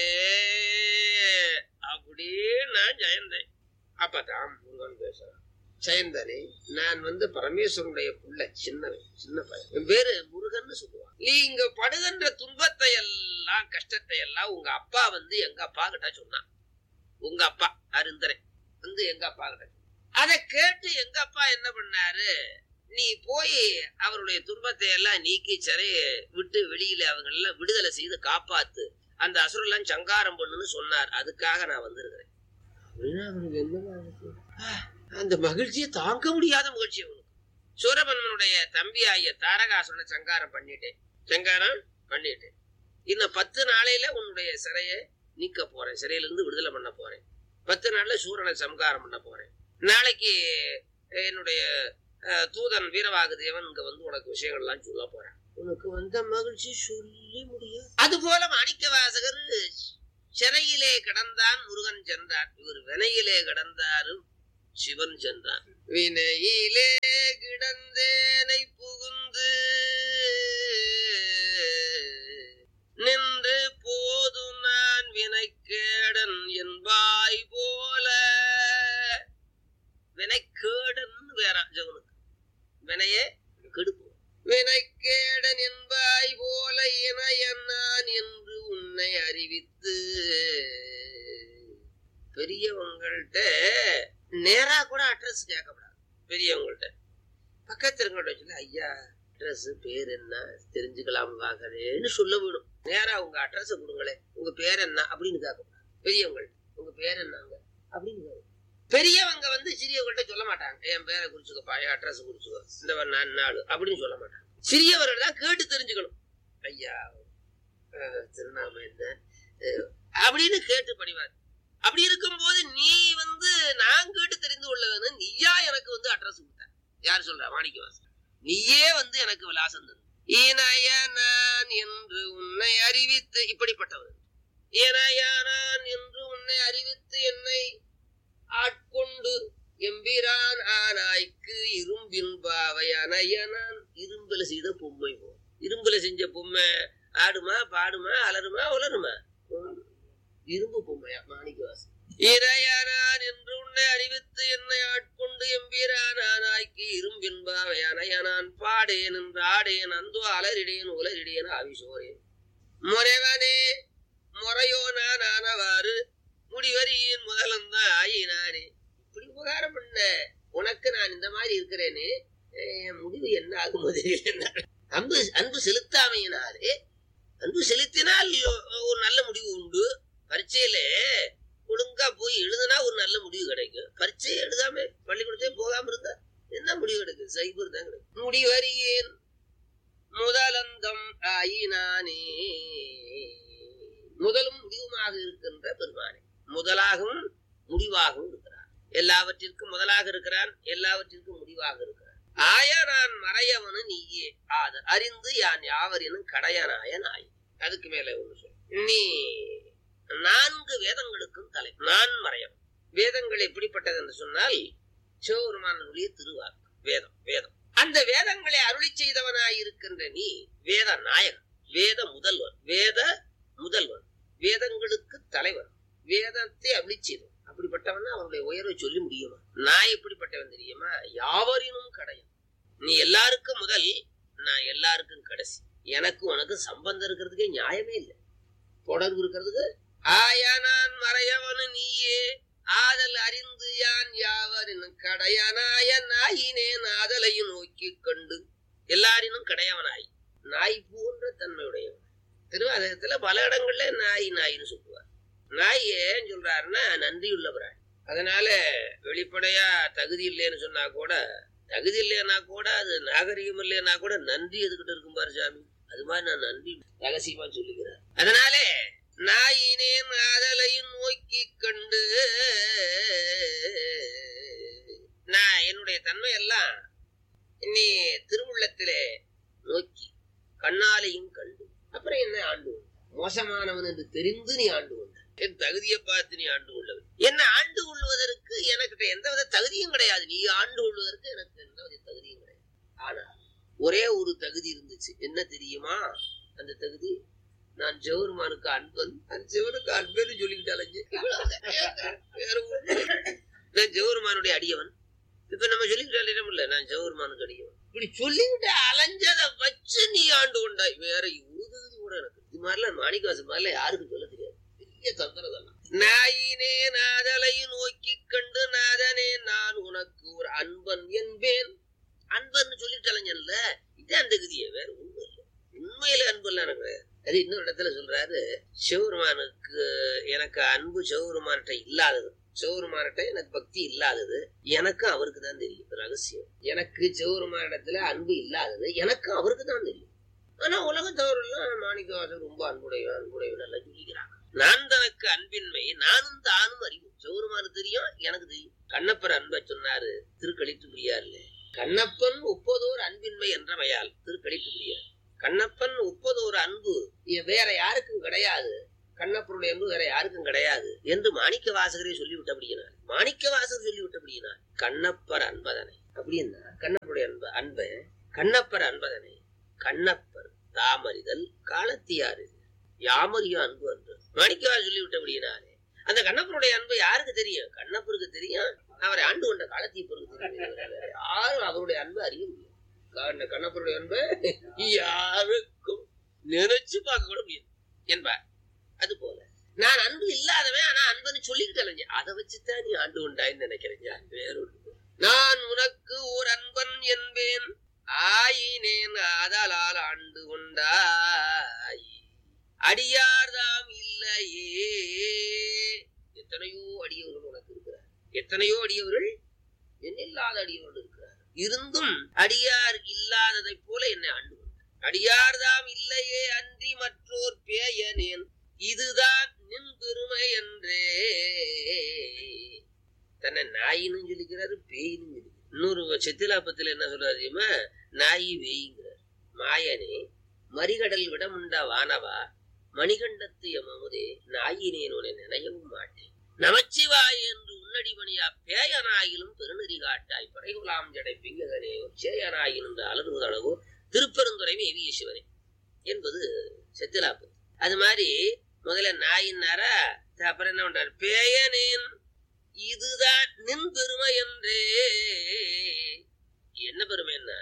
Speaker 3: அப்படியே நான் ஜெயந்தேன் அப்பதான் முருகன் பேசுறான் ஜெயந்தனே நான் வந்து பரமேஸ்வரனுடைய புள்ள சின்னவன் சின்ன பையன் என் பேரு முருகன் சொல்லுவான் நீ இங்க படுகின்ற துன்பத்தை எல்லாம் கஷ்டத்தை எல்லாம் உங்க அப்பா வந்து எங்க அப்பா கிட்ட சொன்னான் உங்க அப்பா அருந்தரன் வந்து எங்க அப்பா கிட்ட சொன்னான். அதை கேட்டு எங்க அப்பா என்ன பண்ணாரு நீ போய் அவருடைய துன்பத்தை எல்லாம் நீக்கி சிறைய விட்டு வெளியில அவங்க எல்லாம் விடுதலை செய்து காப்பாத்து அந்த அசுரெல்லாம் சங்காரம் பண்ணுன்னு சொன்னார் அதுக்காக நான் வந்திருக்கிறேன் அப்படின்னா அவனுக்கு என்னவா இருக்கு? ஆ, அந்த மகிழ்ச்சியை தாங்க முடியாத மகிழ்ச்சி அவனுக்கு சூரபன்மனுடைய தம்பி ஆகிய தாரகாசுரனை சங்காரம் பண்ணிட்டேன் சங்காரம் பண்ணிட்டேன் இன்னும் பத்து நாளையில உன்னுடைய சிறையை நீக்க போறேன் சிறையில இருந்து விடுதலை பண்ண போறேன் பத்து நாள்ல சூரனை சம்காரம் பண்ண போறேன் நாளைக்கு என்னுடைய அஹ், தூதன் வீரவாகு தேவன் இங்க வந்து உனக்கு விஷயங்கள்லாம் சொல்ல போறேன் உனக்கு வந்த மகிழ்ச்சி சொல்லி முடியும் அது போல மாணிக்க வாசகர் சிறையிலே கிடந்தான் முருகன் சென்றான் இவர் வினையிலே கிடந்தாரு சிவன் சென்றான் வினையிலே கிடந்தேனை புகுந்து நின்று போது நான் வினைக்கேடன் என்பாய் போல வினைக்கேடன் வேற ஜெகனுக்கு வினையே கெடுப்போம் வினைக்கேடன் என்பாய் போல இணையன் நான் என்று உன்னை அறிவித்து பெரியவங்கள்ட்ட நேரா கூட அட்ரஸ் கேட்கக்கூடாது பெரியவங்கள்ட்ட பக்கத்துல இருக்கவங்கள்ட்ட சொல்லி ஐயா அட்ரஸ் பேர் என்ன தெரிஞ்சுக்கலாம் வாங்கறேன்னு சொல்ல வேணும் நேரா உங்க அட்ரஸ் கொடுங்களேன் உங்க பேர் என்ன அப்படின்னு கேட்கக்கூடாது பெரியவங்கள்ட்ட உங்க பேர் என்னங்க அப்படின்னு கேட்கணும். பெரியவங்க வந்து சிறியவங்கள்ட்ட சொல்ல மாட்டாங்க என் பேரை குறிச்சுக்கப்பா என் அட்ரஸ் குறிச்சுக்கோ இந்த மாதிரி நான் நாடு அப்படின்னு சொல்ல மாட்டாங்க சிறியவர்கள் தான் கேட்டு தெரிஞ்சுக்கணும் ஐயா அஹ், திருநாமம் என்ன அஹ், அப்படின்னு கேட்டு படிவார் அப்படி இருக்கும்போது நீ வந்து நான் கேட்டு தெரிந்து கொள்ள வேணும் நீயா எனக்கு வந்து அட்ரஸ் கொடுத்த யார் சொல்றா மாணிக்கவாசன் நீயே வந்து எனக்கு விலாசம் தந்து இணைய நான் என்று உன்னை அறிவித்து இப்படிப்பட்டவர் இணையா நான் என்று உன்னை அறிவித்து என்னை ஆட்கொண்டு எம்பிரான் ஆனாய்க்கு இரும்பின் பாவை அணையனான் இரும்புல செய்த பொம்மை போ இரும்புல செஞ்ச பொம்மை ஆடுமா பாடுமா அலருமா உலருமா இரும்பு பொம்மையா மாணிக்கவாசன் இறையானான் என்று உன்னை அறிவித்து என்னை ஆட்கொண்டு எம்பீரான் ஆனாய்க்கு இரும்பின் பாவை அணையனான் பாடேன் என்று ஆடேன் அந்தோ அலரிடேன் உலரிடேன் ஆவிசோரேன் முறைவனே முறையோ நான் ஆனவாறு முடிவரியின் முதலந்தான் ஆயினானே இப்படி உபகாரம் பண்ண உனக்கு நான் இந்த மாதிரி இருக்கிறேனே என் முடிவு என்ன ஆகுமோ தெரியல அன்பு அன்பு செலுத்தாமையினாலே அன்பு செலுத்தினால் ஒரு நல்ல முடிவு உண்டு பரீட்சையில ஒழுங்கா போய் எழுதுனா ஒரு நல்ல முடிவு கிடைக்கும் பரீட்சையை எழுதாம பள்ளிக்கூடத்தையும் போகாம இருந்தா என்ன முடிவு கிடைக்கும் சைபர் தான் கிடைக்கும் முடிவறியேன் முதலந்தம் ஆயினானே முதலும் முடிவுமாக இருக்கின்ற பெருமானே முதலாகவும் முடிவாகவும் இருக்கிறான் எல்லாவற்றிற்கும் முதலாக இருக்கிறான் எல்லாவற்றிற்கும் முடிவாக இருக்கிறான் ஆய நான் மறையவனு நீயே ஆத அறிந்து யான் யாவரினும் கடையனாய நாய் அதுக்கு மேல ஒண்ணு சொல் நீ நான்கு வேதங்களுக்கும் தலை நான் மறையவன் வேதங்கள் எப்படிப்பட்டது என்று சொன்னால் சிவபெருமானுடைய திருவாக்கு வேதம் வேதம் அந்த வேதங்களை அருளி செய்தவனாய் இருக்கின்ற நீ வேத நாயகன் வேத முதல்வன் வேத முதல்வன் வேதங்களுக்கு தலைவன் வேதத்தை அருளி செய்தவன் அப்படிப்பட்டவன் அவனுடைய உயர்வை சொல்லி முடியுமா நான் எப்படிப்பட்டவன் தெரியுமா யாவரினும் கடையன் நீ எல்லாருக்கும் முதல் நான் எல்லாருக்கும் கடைசி எனக்கு உனக்கு சம்பந்தம் இருக்கிறதுக்கே நியாயமே இல்லை தொடர்பு இருக்கிறதுக்கு ஆயா நான் மறையவனு நீயே ஆதல் அறிந்து யான் யாவரினும் கடையனாய நாயினேன் ஆதலையும் நோக்கி கண்டு எல்லாரினும் கடையவனாய் நாய் போன்ற தன்மையுடையவன் திருவாதகத்துல பல இடங்கள்ல நாய் நாயின்னு சொல்லுவார் நாய் ஏன் சொல்றாருன்னா நன்றியுள்ள பிராணி அதனால வெளிப்படையா தகுதி இல்லைன்னு சொன்னா கூட தகுதி இல்லைன்னா கூட அது நாகரிகம் இல்லைன்னா கூட நன்றி எதுக்கிட்ட இருக்கும் பாரு சாமி அது மாதிரி நான் நன்றி ரகசியமா சொல்லுகிறேன் அதனாலே நாயினேன் ஆதலையும் நோக்கி கண்டு நான் என்னுடைய தன்மை எல்லாம் நீ திருவுள்ளத்திலே நோக்கி கண்ணாலையும் கண்டு அப்புறம் என்ன ஆண்டு கொண்டாய்? மோசமானவன் என்று தெரிந்து நீ ஆண்டு கொண்டாய் என் தகுதியை பார்த்து நீ ஆண்டு கொள்ளவன் என்ன ஆண்டு கொள்வதற்கு எனக்கு எந்தவித தகுதியும் கிடையாது நீ ஆண்டு கொள்வதற்கு எனக்கு எந்தவித தகுதியும் கிடையாது ஆனா ஒரே ஒரு தகுதி இருந்துச்சு என்ன தெரியுமா அந்த தகுதி நான் ஜெவருமானுக்கு அன்பன் நான் சிவனுக்கு அன்பன்னு சொல்லிக்கிட்டு அலைஞ்சு வேற ஒண்ணும் இல்ல. நான் ஜெவருமானுடைய அடியவன் இப்ப நம்ம சொல்லிக்கிட்டு அலையிடமில்ல நான் ஜெவருமானுக்கு அடியவன் இப்படி சொல்லிக்கிட்டு அலைஞ்சதை வச்சு நீ ஆண்டு கொண்டாய் வேற ஒரு தகுதி கூட எனக்கு இது மாதிரிலாம் மாணிக்கவாசன் மாதிரிலாம் யாருக்கும் சொல்ல தெரியாது பெரிய தந்திரம் நாயினே நாதலையும் நோக்கி கண்டு நாதனே நான் உனக்கு ஒரு அன்பன் என்பேன் அன்பன்னு சொல்லிட்டு அலைஞ்சன்ல இதான் தகுதியே வேற ஒண்ணும் இல்லை உண்மையில அன்பு இல்லை எனக்கு கிடையாது. அது இன்னொரு இடத்துல சொல்றாரு சிவபெருமானுக்கு எனக்கு அன்பு சிவபெருமான்கிட்ட இல்லாதது சிவபெருமான்கிட்ட எனக்கு பக்தி இல்லாதது எனக்கும் அவருக்கு தான் தெரியும் ரகசியம் எனக்கு சிவபெருமானிடத்துல அன்பு இல்லாதது எனக்கும் அவருக்கு தான் தெரியும் ஆனா உலகத்தவரெல்லாம் மாணிக்கவாசன் ரொம்ப அன்புடையவன் அன்புடையவன் எல்லாம் சொல்லிக்கிறாங்க நான் தனக்கு அன்பின்மை நானும் தானும் அறிவோம் சிவபெருமானு தெரியும் எனக்கு தெரியும் கண்ணப்பர் அன்பை சொன்னாரு திருக்களித்து முடியாதுல்ல கண்ணப்பன் ஒப்பதோர் அன்பின்மை என்றவையால் திருக்களித்து முடியாது கண்ணப்பன் ஒப்பதோரு அன்பு இ- வேற யாருக்கும் கிடையாது கண்ணப்பனுடைய அன்பு வேற யாருக்கும் கிடையாது என்று மாணிக்க வாசகரே சொல்லிவிட்டபடியினார் மாணிக்க வாசகர் சொல்லிவிட்டபடியினார் கண்ணப்பர் அன்பதனை அப்படின்னா கண்ணப்பருடைய அன்பு அன்பை கண்ணப்பர் அன்பதனை கண்ணப்பர் தாமறிதல் காலத்தியாரு யாமறியும் அன்பு அன்று மாணிக்கவாசகர் சொல்லிவிட்டபடியினாலே அந்த கண்ணப்பருடைய அன்பு யாருக்கு தெரியும் கண்ணப்பருக்கு தெரியும் அவரை ஆண்டு கொண்ட காலத்தீப்பருக்கு தெரியும் வேற யாரும் அவருடைய அன்பை அறிய முடியும் கண்ண- கண்ணப்பருடைய அன்பை யாருக்கும் நினைச்சு பார்க்க கூட முடியாது என்பார் அது போல நான் அன்பு இல்லாதவன் ஆனா அன்புன்னு சொல்லிக்கிட்டு அதை வச்சுதான் நீ ஆண்டு உண்டாயின்னு நினைக்கிறேன் வேற ஒண்ணு நான் உனக்கு ஒரு அன்பன் என்பேன் ஆயினேன் ஆதலால் ஆண்டு கொண்டாய் அடியார்தாம் இல்லையே எத்தனையோ அடியவர்கள் உனக்கு இருக்கிறார் எத்தனையோ அடியவர்கள் எண்ணில்லாத அடியவர்கள் இருக்கிறார் இருந்தும் அடியார் இல்லாததைப் போல என்னை ஆண்டு கொண்டார் அடியார்தாம் இல்லையே அன்றி மற்றோர் பேயனேன் இதுதான் நின் பெருமை என்றே தன்னை நாயின்னு சொல்லிக்கிறாரு பேயின்னு சொல்லிக்கிறார் இன்னொரு செத்திலாப்பத்துல என்ன சொல்றாரு தெரியுமா நாயி வேய்ங்கிறார் மாயனே மறிகடல் விடமுண்ட வானவா மணிகண்டத்து எமமுதே நாயினேன் உன்னை நினையவும் மாட்டேன் நமச்சிவாய் என்று உன்னடிமணியா பேயனாயிலும் பெருநெறி காட்டாய் படைகுலாம் ஜடை பிங்ககனே சேயனாயின் என்று அலறுவதளவோ திருப்பெருந்துறை மேவிய சிவனே என்பது செத்திலாப்பத்து அது மாதிரி முதல்ல நாயின்னாரா அப்புறம் என்ன பண்றாரு பேயனேன் இதுதான் நின் பெருமை என்றே என்ன பெருமைன்னா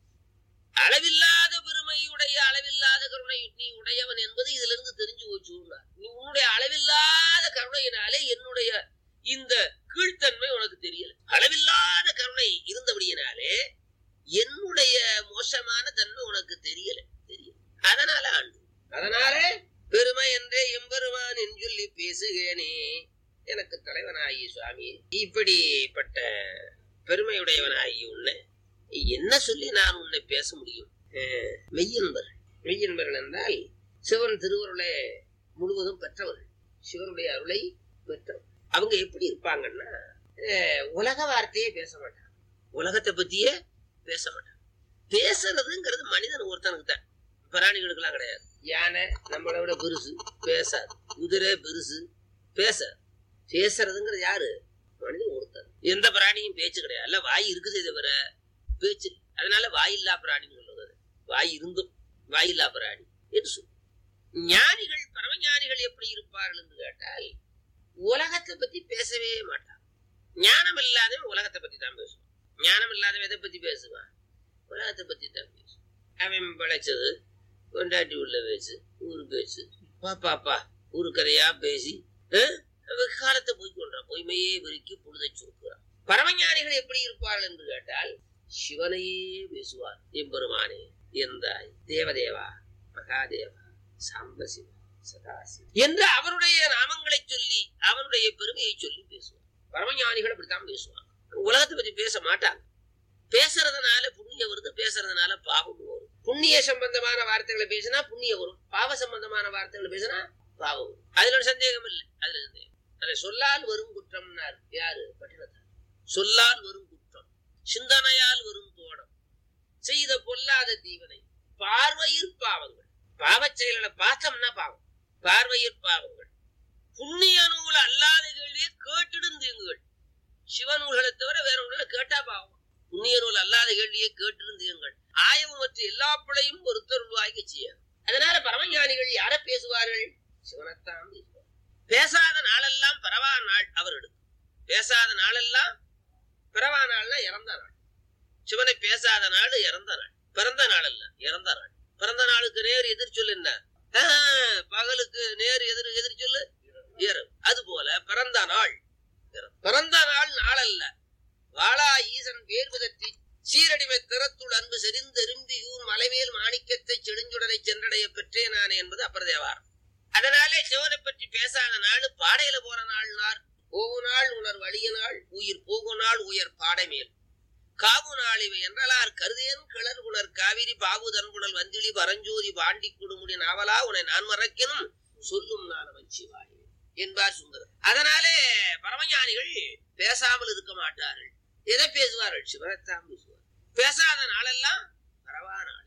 Speaker 3: அளவில்லாத பெருமையுடைய அளவில்லாத கருணை நீ உடையவன் என்பது இதுல இருந்து தெரிஞ்சு போச்சு நீ உன்னுடைய அளவில்லாத கருணையினாலே என்னுடைய இந்த கீழ்த்தன்மை உனக்கு தெரியல அளவில்லாத கருணை இருந்தபடியினாலே என்னுடைய மோசமான தன்மை உனக்கு தெரியல தெரியல அதனால ஆண்டு அதனாலே பெருமை என்றே எம்பெருமான் என்று சொல்லி பேசுகேனே எனக்கு தலைவனாகி சுவாமி இப்படிப்பட்ட பெருமையுடையவனாகி உன்னை என்ன சொல்லி நான் உன்னை பேச முடியும் அஹ், மெய்யன்பர் மெய்யன்பர்கள் என்றால் சிவன் திருவருளை முழுவதும் பெற்றவர்கள் சிவனுடைய அருளை பெற்றவர் அவங்க எப்படி இருப்பாங்கன்னா அஹ், உலக வார்த்தையே பேச மாட்டாங்க உலகத்தை பத்தியே பேச மாட்டாங்க பேசுறதுங்கிறது மனிதன் ஒருத்தனுக்கு தான் பிராணிகளுக்கெல்லாம் கிடையாது யானை நம்மளை விட பெருசு பேசாது குதிரை பெருசு பேசாது பேசுறதுங்கிறது யாரு மனிதன் ஒருத்தன் எந்த பிராணியும் பேச்சு கிடையாது அல்ல வாய் இருக்குதே தவிர பேச்சு இல்லை. அதனால வாயில்லா பிராணின்னு சொல்லுவது வாய் இருந்தும் வாயில்லா பிராணி என்று சொல்லு ஞானிகள் பரமஞானிகள் எப்படி இருப்பார்கள் என்று கேட்டால் உலகத்தை பத்தி பேசவே மாட்டான் ஞானம் இல்லாதவன் உலகத்தை பத்தி தான் பேசுவான் ஞானம் இல்லாதவன் எதை பத்தி பேசுவான் உலகத்தை பத்தி தான் பேசுவான் அவன் பழைச்சது கொண்டாட்டி உள்ள பேச்சு ஊரு பேச்சு பாப்பாப்பா ஊரு கதையா பேசி அஹ், காலத்தை போய் கொள்றான் பொய்மையே விருக்கி புழுதை சுருக்குறான் பரமஞானிகள் எப்படி இருப்பார்கள் என்று கேட்டால் சிவனையே பேசுவார் எம்பெருமானே எந்தாய் தேவதேவா மகாதேவா சாம்பசிவா சதாசிவா என்று அவருடைய நாமங்களை சொல்லி அவருடைய பெருமையை சொல்லி பேசுவார் பரமஞானிகள் அப்படித்தான் பேசுவாங்க உலகத்தை பத்தி பேச மாட்டாங்க பேசுறதுனால புண்ணியம் வருது பேசுறதுனால பாவம் வரும் புண்ணிய சம்பந்தமான வார்த்தைகளை பேசினா புண்ணியம் வரும் பாவ சம்பந்தமான வார்த்தைகளை பேசினா பாவம் வரும் அதுல ஒரு சந்தேகம் இல்லை அதுல சந்தேகம் அதுல சொல்லால் வரும் குற்றம்னார் யாரு பட்டினத்தார் சொல்லால் வரும் குற்றம் சிந்தனையால் வரும் தோடம் செய்த பொல்லாத தீவனை பார்வையில் பாவங்கள் பாவச் செயல்களை பார்த்தோம்னா பாவம் பார்வையில் பாவங்கள் புண்ணிய நூல் அல்லாத கேள்வியை கேட்டிடும் தீங்குகள் சிவநூல்களை தவிர வேற நூல்களை கேட்டா பாவம் புண்ணிய நூல் அல்லாத கேள்வியை கேட்டிடும் தீங்குகள் ஆயவும் மற்ற எல்லா பிழையும் ஒருத்தருள்வாய்க்கு செய்யாது அதனால பரமஞானிகள் யார பேசுவார்கள் சிவனைத்தான் பேசுவார் பேசாத நாளெல்லாம் பரவா நாள் அவர்களுக்கு பேசாத நாளெல்லாம் பிறவா நாள்னா இறந்த நாள் சிவனை பேசாத நாள் இறந்த நாள் பிறந்த நாள் அல்ல இறந்த நாள் பிறந்த நாளுக்கு நேர் எதிர் சொல்லு என்ன ஆஹ், பகலுக்கு நேர் எதிர் எதிர் சொல்லு இரவு அது போல பிறந்த நாள் இரவு. பிறந்த நாள் நாள் அல்ல வாழா ஈசன் வேர்விதற்றி சீரடிமை திறத்துள் அன்பு செறிந்தெரும்பி ஊர் மலைமேல் மாணிக்கத்தை செடுஞ்சுடரை சென்றடைய பெற்றேன் நானே என்பது அப்பரதேவார் அதனாலே சிவனை பற்றி பேசாத நாள் பாடையில போற நாள் நாள் போகு நாள் உணர் வழிய நாள் உயிர் போகு நாள் உயர் பாடைமேல் காவு நாள் இவை என்றலார் கருதேன் கிளர் உணர் காவிரி பாவு தன்புணல் வந்திழி பரஞ்சோதி பாண்டி குடுமுடி நாவலா உன்னை நான் மறக்கணும் சொல்லும் நான் வச்சிவாய் என்பார் சுந்தரர் அதனாலே பரமஞானிகள் பேசாமல் இருக்க மாட்டார்கள் எதை பேசுவார்கள் சிவனைத்தான் பேசுவார் பேசாத நாளெல்லாம் பரவா நாள்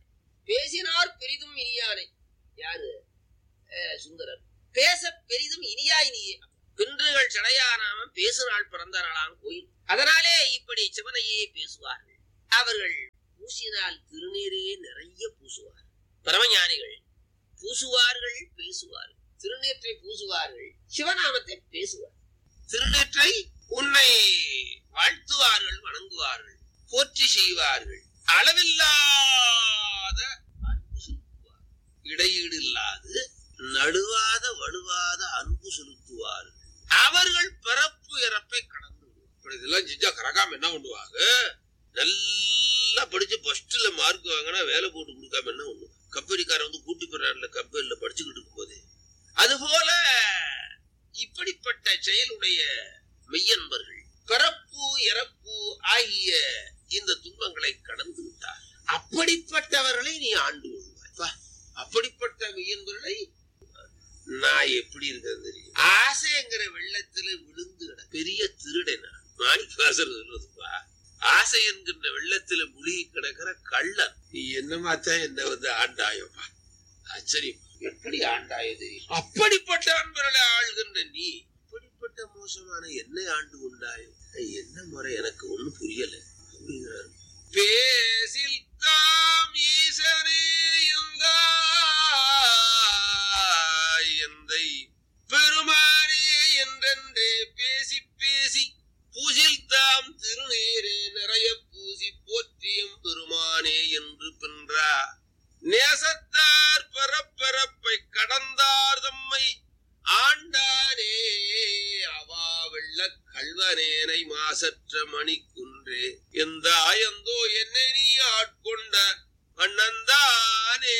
Speaker 3: பேசினார் பெரிதும் இனியானை யாரு அஹ் சுந்தரர் பேச பெரிதும் இனியாய் நீயே பின்றுகள் சடையானாமம் பேசுநாள் பிறந்த நாளாம் கோயில் அதனாலே இப்படி சிவனையே பேசுவார்கள் அவர்கள் பூசினால் திருநீரே நிறைய பூசுவார் பரமஞானிகள் பூசுவார்கள் பேசுவார்கள் திருநீற்றை பூசுவார்கள் சிவநாமத்தை பேசுவார் திருநீற்றை உன்னை வாழ்த்துவார்கள் வணங்குவார்கள் போற்றி செய்வார்கள் அளவில்லாத அன்பு செலுத்துவார் இடையீடு இல்லாது நடுவாத வலுவாத அன்பு செலுத்துவார்கள் அவர்கள் பிறப்பு இறப்பை கடந்து விடுவார். இப்படி இதெல்லாம் செஞ்சா கரகாம என்ன பண்ணுவாங்க நல்லா படிச்சு ஃபர்ஸ்ட்ல மார்க் வாங்கினா வேலை போட்டு கொடுக்காம என்ன பண்ணுவாங்க கம்பெனிக்காரன் வந்து கூட்டி போறாருல கம்பெனில படிச்சுக்கிட்டு இருக்கும் போதே அதுபோல இப்படிப்பட்ட செயலுடைய மெய்யன்பர்கள் பிறப்பு இறப்பு ஆகிய இந்த துன்பங்களை கடந்து விட்டார் அப்படிப்பட்டவர்களை நீ ஆண்டு கொள்வாய் பா, அப்படிப்பட்ட மெய்யன்பர்களை நான் எப்படி இருக்கிறது தெரியும் ஆசைங்கிற வெள்ளத்துல விழுந்து கிட பெரிய திருடன் நான். மாணிக்கவாசர் சொல்றதுப்பா ஆசை என்கின்ற வெள்ளத்துல முழுகி கிடக்கிற கள்ளன் நீ என்னமாத்தான் என்ன வந்து ஆண்டாயப்பா ஆச்சரியம் எப்படி ஆண்டாய தெரியும் அப்படிப்பட்ட அன்பர்களை ஆள்கின்ற நீ இப்படிப்பட்ட மோசமான என்னை ஆண்டு கொண்டாயோ என்ன முறை எனக்கு ஒண்ணும் புரியல அப்படிங்கிறாரு பேசில் தாம் ஈசனே எந்தாய் எந்தை பெருமானே என்றென்றே பேசி பேசி பூசில் தாம் திருநீரே நிறைய பூசி போற்றியம் பெருமானே என்று பின்றா நேசத்தார் பரப்பரப்பை கடந்தார் தம்மை ஆண்டானே அவா வெள்ள கல்வனேனை மாசற்ற மணிக்குன்றே எந்த ஆயந்தோ என்னை நீ ஆட்கொண்ட அண்ணந்தானே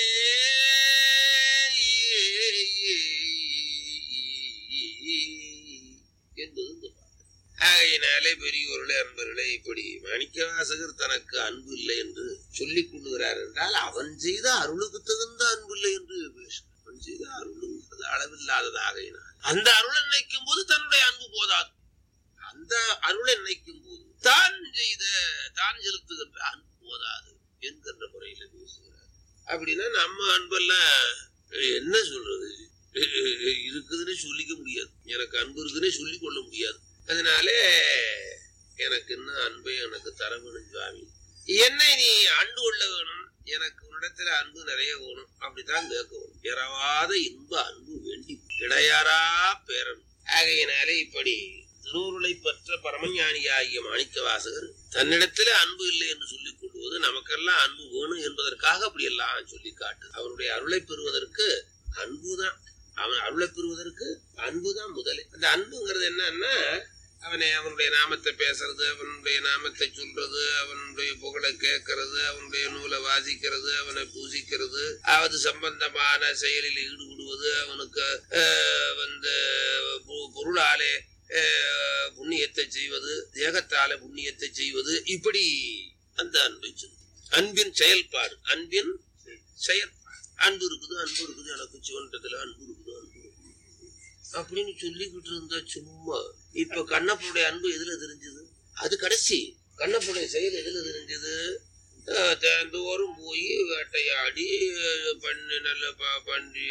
Speaker 3: என்பது இந்த பாட்டு. ஆகையினாலே பெரியோர்களே அன்பர்களே இப்படி மாணிக்கவாசகர் தனக்கு அன்பு இல்லை என்று சொல்லிக் கொள்ளுகிறார் என்றால் அவன் செய்த அருளுக்கு தகுந்த அன்பு இல்லை என்று பேசுகிறார் அவன் செய்த அருளுங்கிறது அளவில்லாததாகையினால் அந்த அருளை நினைக்கும் போது தன்னுடைய அன்பு போதாது அந்த அருளை நினைக்கும் போது தான் செய்த தான் செலுத்துகின்ற அன்பு போதாது என்கின்ற முறையில பேசுகிறார் அப்படின்னா நம்ம அன்பெல்லாம் என்ன சொல்றது இருக்குதுன்னு சொல்லிக்க முடியாது எனக்கு அன்பு இருக்குன்னே சொல்லிக் கொள்ள முடியாது அதனாலே எனக்கு இன்னும் அன்பை எனக்கு தர வேணும் சுவாமி என்னை நீ ஆண்டு கொள்ள வேணும் எனக்கு உன்னிடத்துல அன்பு நிறைய வேணும் அப்படித்தான் கேட்க வேணும் பிறவாத இன்ப அன்பு வேண்டி இடையாரா பேரன் ஆகையினாலே இப்படி திருவுருளை பெற்ற பரமஞானியாகிய மாணிக்க வாசகர் தன்னிடத்துல அன்பு இல்லை என்று சொல்லிக் கொள்வது நமக்கெல்லாம் அன்பு வேணும் என்பதற்காக அப்படி எல்லாம் சொல்லி காட்டு அவருடைய அருளை பெறுவதற்கு அன்புதான் அவன் அருளை பெறுவதற்கு அன்புதான் முதலே அந்த அன்புங்கிறது என்னன்னா அவனை அவனுடைய நாமத்தை பேசுறது அவனுடைய நாமத்தை சொல்றது அவனுடைய புகழை கேட்கறது அவனுடைய நூலை வாசிக்கிறது அவனை பூசிக்கிறது அது சம்பந்தமான செயலில் ஈடுபடுவது அவனுக்கு ஆஹ், வந்து பொ- பொருளாலே ஆஹ், புண்ணியத்தை செய்வது தேகத்தால புண்ணியத்தை செய்வது இப்படி அந்த அன்பை சொல்லு அன்பின் செயல்பாடு அன்பின் செயல்பாடு அன்பு இருக்குது அன்பு இருக்குது எனக்கு சிவன்றதுல அன்பு இருக்குது அன்பு இருக்குது அப்படின்னு சொல்லிக்கிட்டு இருந்தா சும்மா இப்ப கண்ணப்பனுடைய அன்பு எதுல தெரிஞ்சது அது கடைசி கண்ணப்பனுடைய செயல் எதுல தெரிஞ்சது அஹ் தினந்தோறும் போய் வேட்டையாடி அஹ் பண்ணி நல்ல ப- பன்றி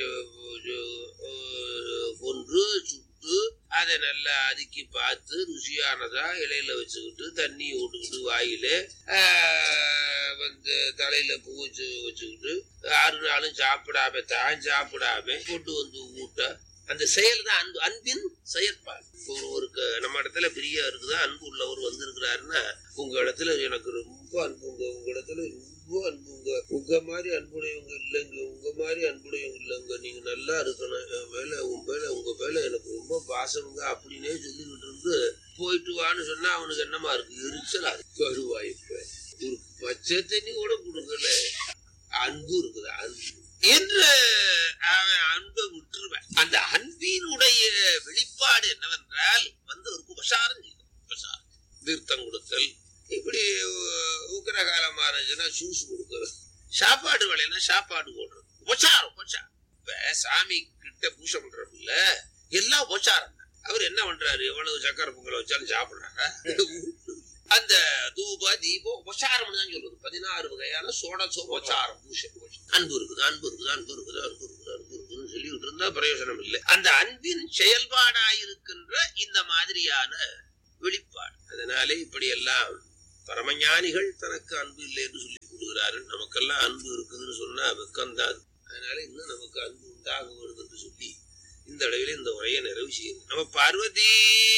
Speaker 3: அஹ், கொன்று சுட்டு அதை நல்லா அதுக்கி பார்த்து ருசியானதா இலையில வச்சுக்கிட்டு தண்ணி விட்டுக்கிட்டு வாயில ஆஹ், வந்து தலையில பூ வச்சு வச்சுக்கிட்டு ஆறு நாளும் சாப்பிடாம தான் சாப்பிடாம கொண்டு வந்து ஊட்ட அந்த செயல் தான் அன்பு அன்பின் செயற்பாடு இப்போ ஒருவருக்கு நம்ம இடத்துல பிரியா இருக்குதா அன்பு உள்ளவர் வந்திருக்கிறாருன்னா உங்க இடத்துல எனக்கு ரொம்ப அன்புங்க உங்க இடத்துல ரொம்ப அன்புங்க உங்க மாதிரி அன்புடையவங்க இல்லைங்க உங்க மாதிரி அன்புடையவங்க இல்லைங்க நீங்க நல்லா இருக்கணும் என் மேல உங்க மேல உங்க மேல எனக்கு ரொம்ப பாசமுங்க அப்படின்னே சொல்லிக்கிட்டு இருந்து போயிட்டு வான்னு சொன்னா அவனுக்கு என்னமா இருக்கு எரிச்சலா இருக்கு வருவாய்ப்பு ஒரு பச்சை தண்ணி கூட கொடுக்கல அன்பு இருக்குது அன்பு என்று அவன் அன்பை விட்டுருவேன் அந்த அன்பினுடைய வெளிப்பாடு என்னவென்றால் வந்தவருக்கு உபசாரம் செய்யும் உபசாரம் தீர்த்தம் கொடுத்தல் இப்படி உ- உக்கிர காலமா இருந்துச்சுன்னா ஜூஸ் கொடுக்கறது சாப்பாடு வேலைன்னா சாப்பாடு போடுறது உபசாரம் உபசாரம் இப்ப சாமி கிட்ட பூஜை பண்றோம்ல எல்லாம் உபசாரம் தான் அவர் என்ன பண்றாரு எவ்வளவு சக்கரை பொங்கலை வச்சாலும் சாப்பிடுறாரா அந்த தூப தீபம் உபசாரம் தான் சொல்றது பதினாறு வகையான சோடசோபச்சாரம் பூஷை அன்பு இருக்குது அன்பு இருக்குது அன்பு இருக்குது அன்பு இருக்குது அன்பு இருக்குதுன்னு சொல்லிட்டு இருந்தா பிரயோஜனம் இல்லை அந்த அன்பின் செயல்பாடாயிருக்கின்ற இந்த மாதிரியான வெளிப்பாடு அதனாலே இப்படி எல்லாம் பரமஞானிகள் தனக்கு அன்பு இல்லை என்று சொல்லி கூறுகிறார்கள் நமக்கெல்லாம் அன்பு இருக்குதுன்னு சொன்னா வெக்கம்தான் அதனால இன்னும் நமக்கு அன்பு உண்டாக வேண்டும் என்று சொல்லி இந்த அளவில் இந்த உரையை நிறைவு செய்யும் நம்ம பார்வதி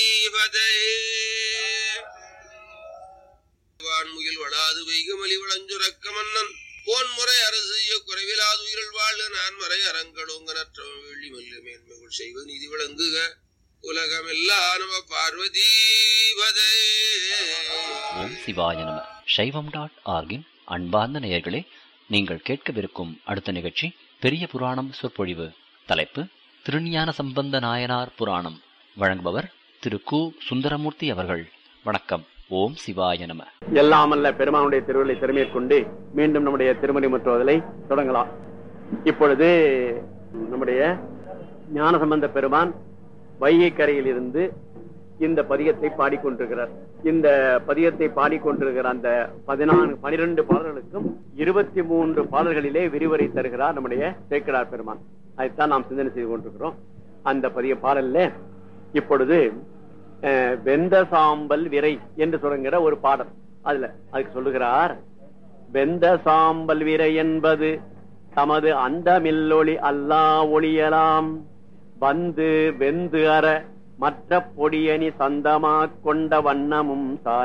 Speaker 3: வான்முகில் வளாது வைகமலி வளஞ்சுரக்க மன்னன் போன்முறை அரசு செய்ய குறைவிலாது உயிரல் வாழ்க நான் மறை அரங்கடோங்க நற்றவன் வெள்ளி மல்ல மேன்மைகள் செய்வ நீதி விளங்குக உலகமெல்லாம் நம பார்வதி
Speaker 2: ஓம் சிவாய நம சைவம் டாட் ஆர்கின் அன்பார்ந்த நேயர்களே நீங்கள் கேட்கவிருக்கும் அடுத்த நிகழ்ச்சி பெரிய புராணம் சொற்பொழிவு தலைப்பு திருஞான சம்பந்த நாயனார் புராணம் வழங்குபவர் திரு கு சுந்தரமூர்த்தி அவர்கள் வணக்கம் ஓம் சிவாய நம
Speaker 4: எல்லாமல்ல பெருமானுடைய திருவிழை திறமையற்கொண்டு மீண்டும் நம்முடைய திருமணி முற்றுவதலை தொடங்கலாம் இப்பொழுது நம்முடைய ஞானசம்பந்த பெருமான் வைகை கரையில் இருந்து இந்த பதிகத்தை பாடிக்கொண்டிருக்கிறார் இந்த பதிகத்தை பாடிக்கொண்டிருக்கிற அந்த பதினான்கு பனிரெண்டு பாடல்களுக்கும் இருபத்தி மூன்று பாடல்களிலே விரிவுரை தருகிறார் நம்முடைய சேக்கடார் பெருமான் அதைத்தான் நாம் சிந்தனை செய்து கொண்டிருக்கிறோம் அந்த பதிக பாடல்ல இப்பொழுது அஹ், வெந்த சாம்பல் விரை என்று சொல்லுங்கிற ஒரு பாடல் அதுல அதுக்கு சொல்லுகிறார் வெந்த சாம்பல் விரை என்பது தமது அந்தமில்லொளி அல்லா ஒளியலாம் வந்து வெந்து அற மற்ற பொடியணி சந்தமா கொண்ட வண்ணமும்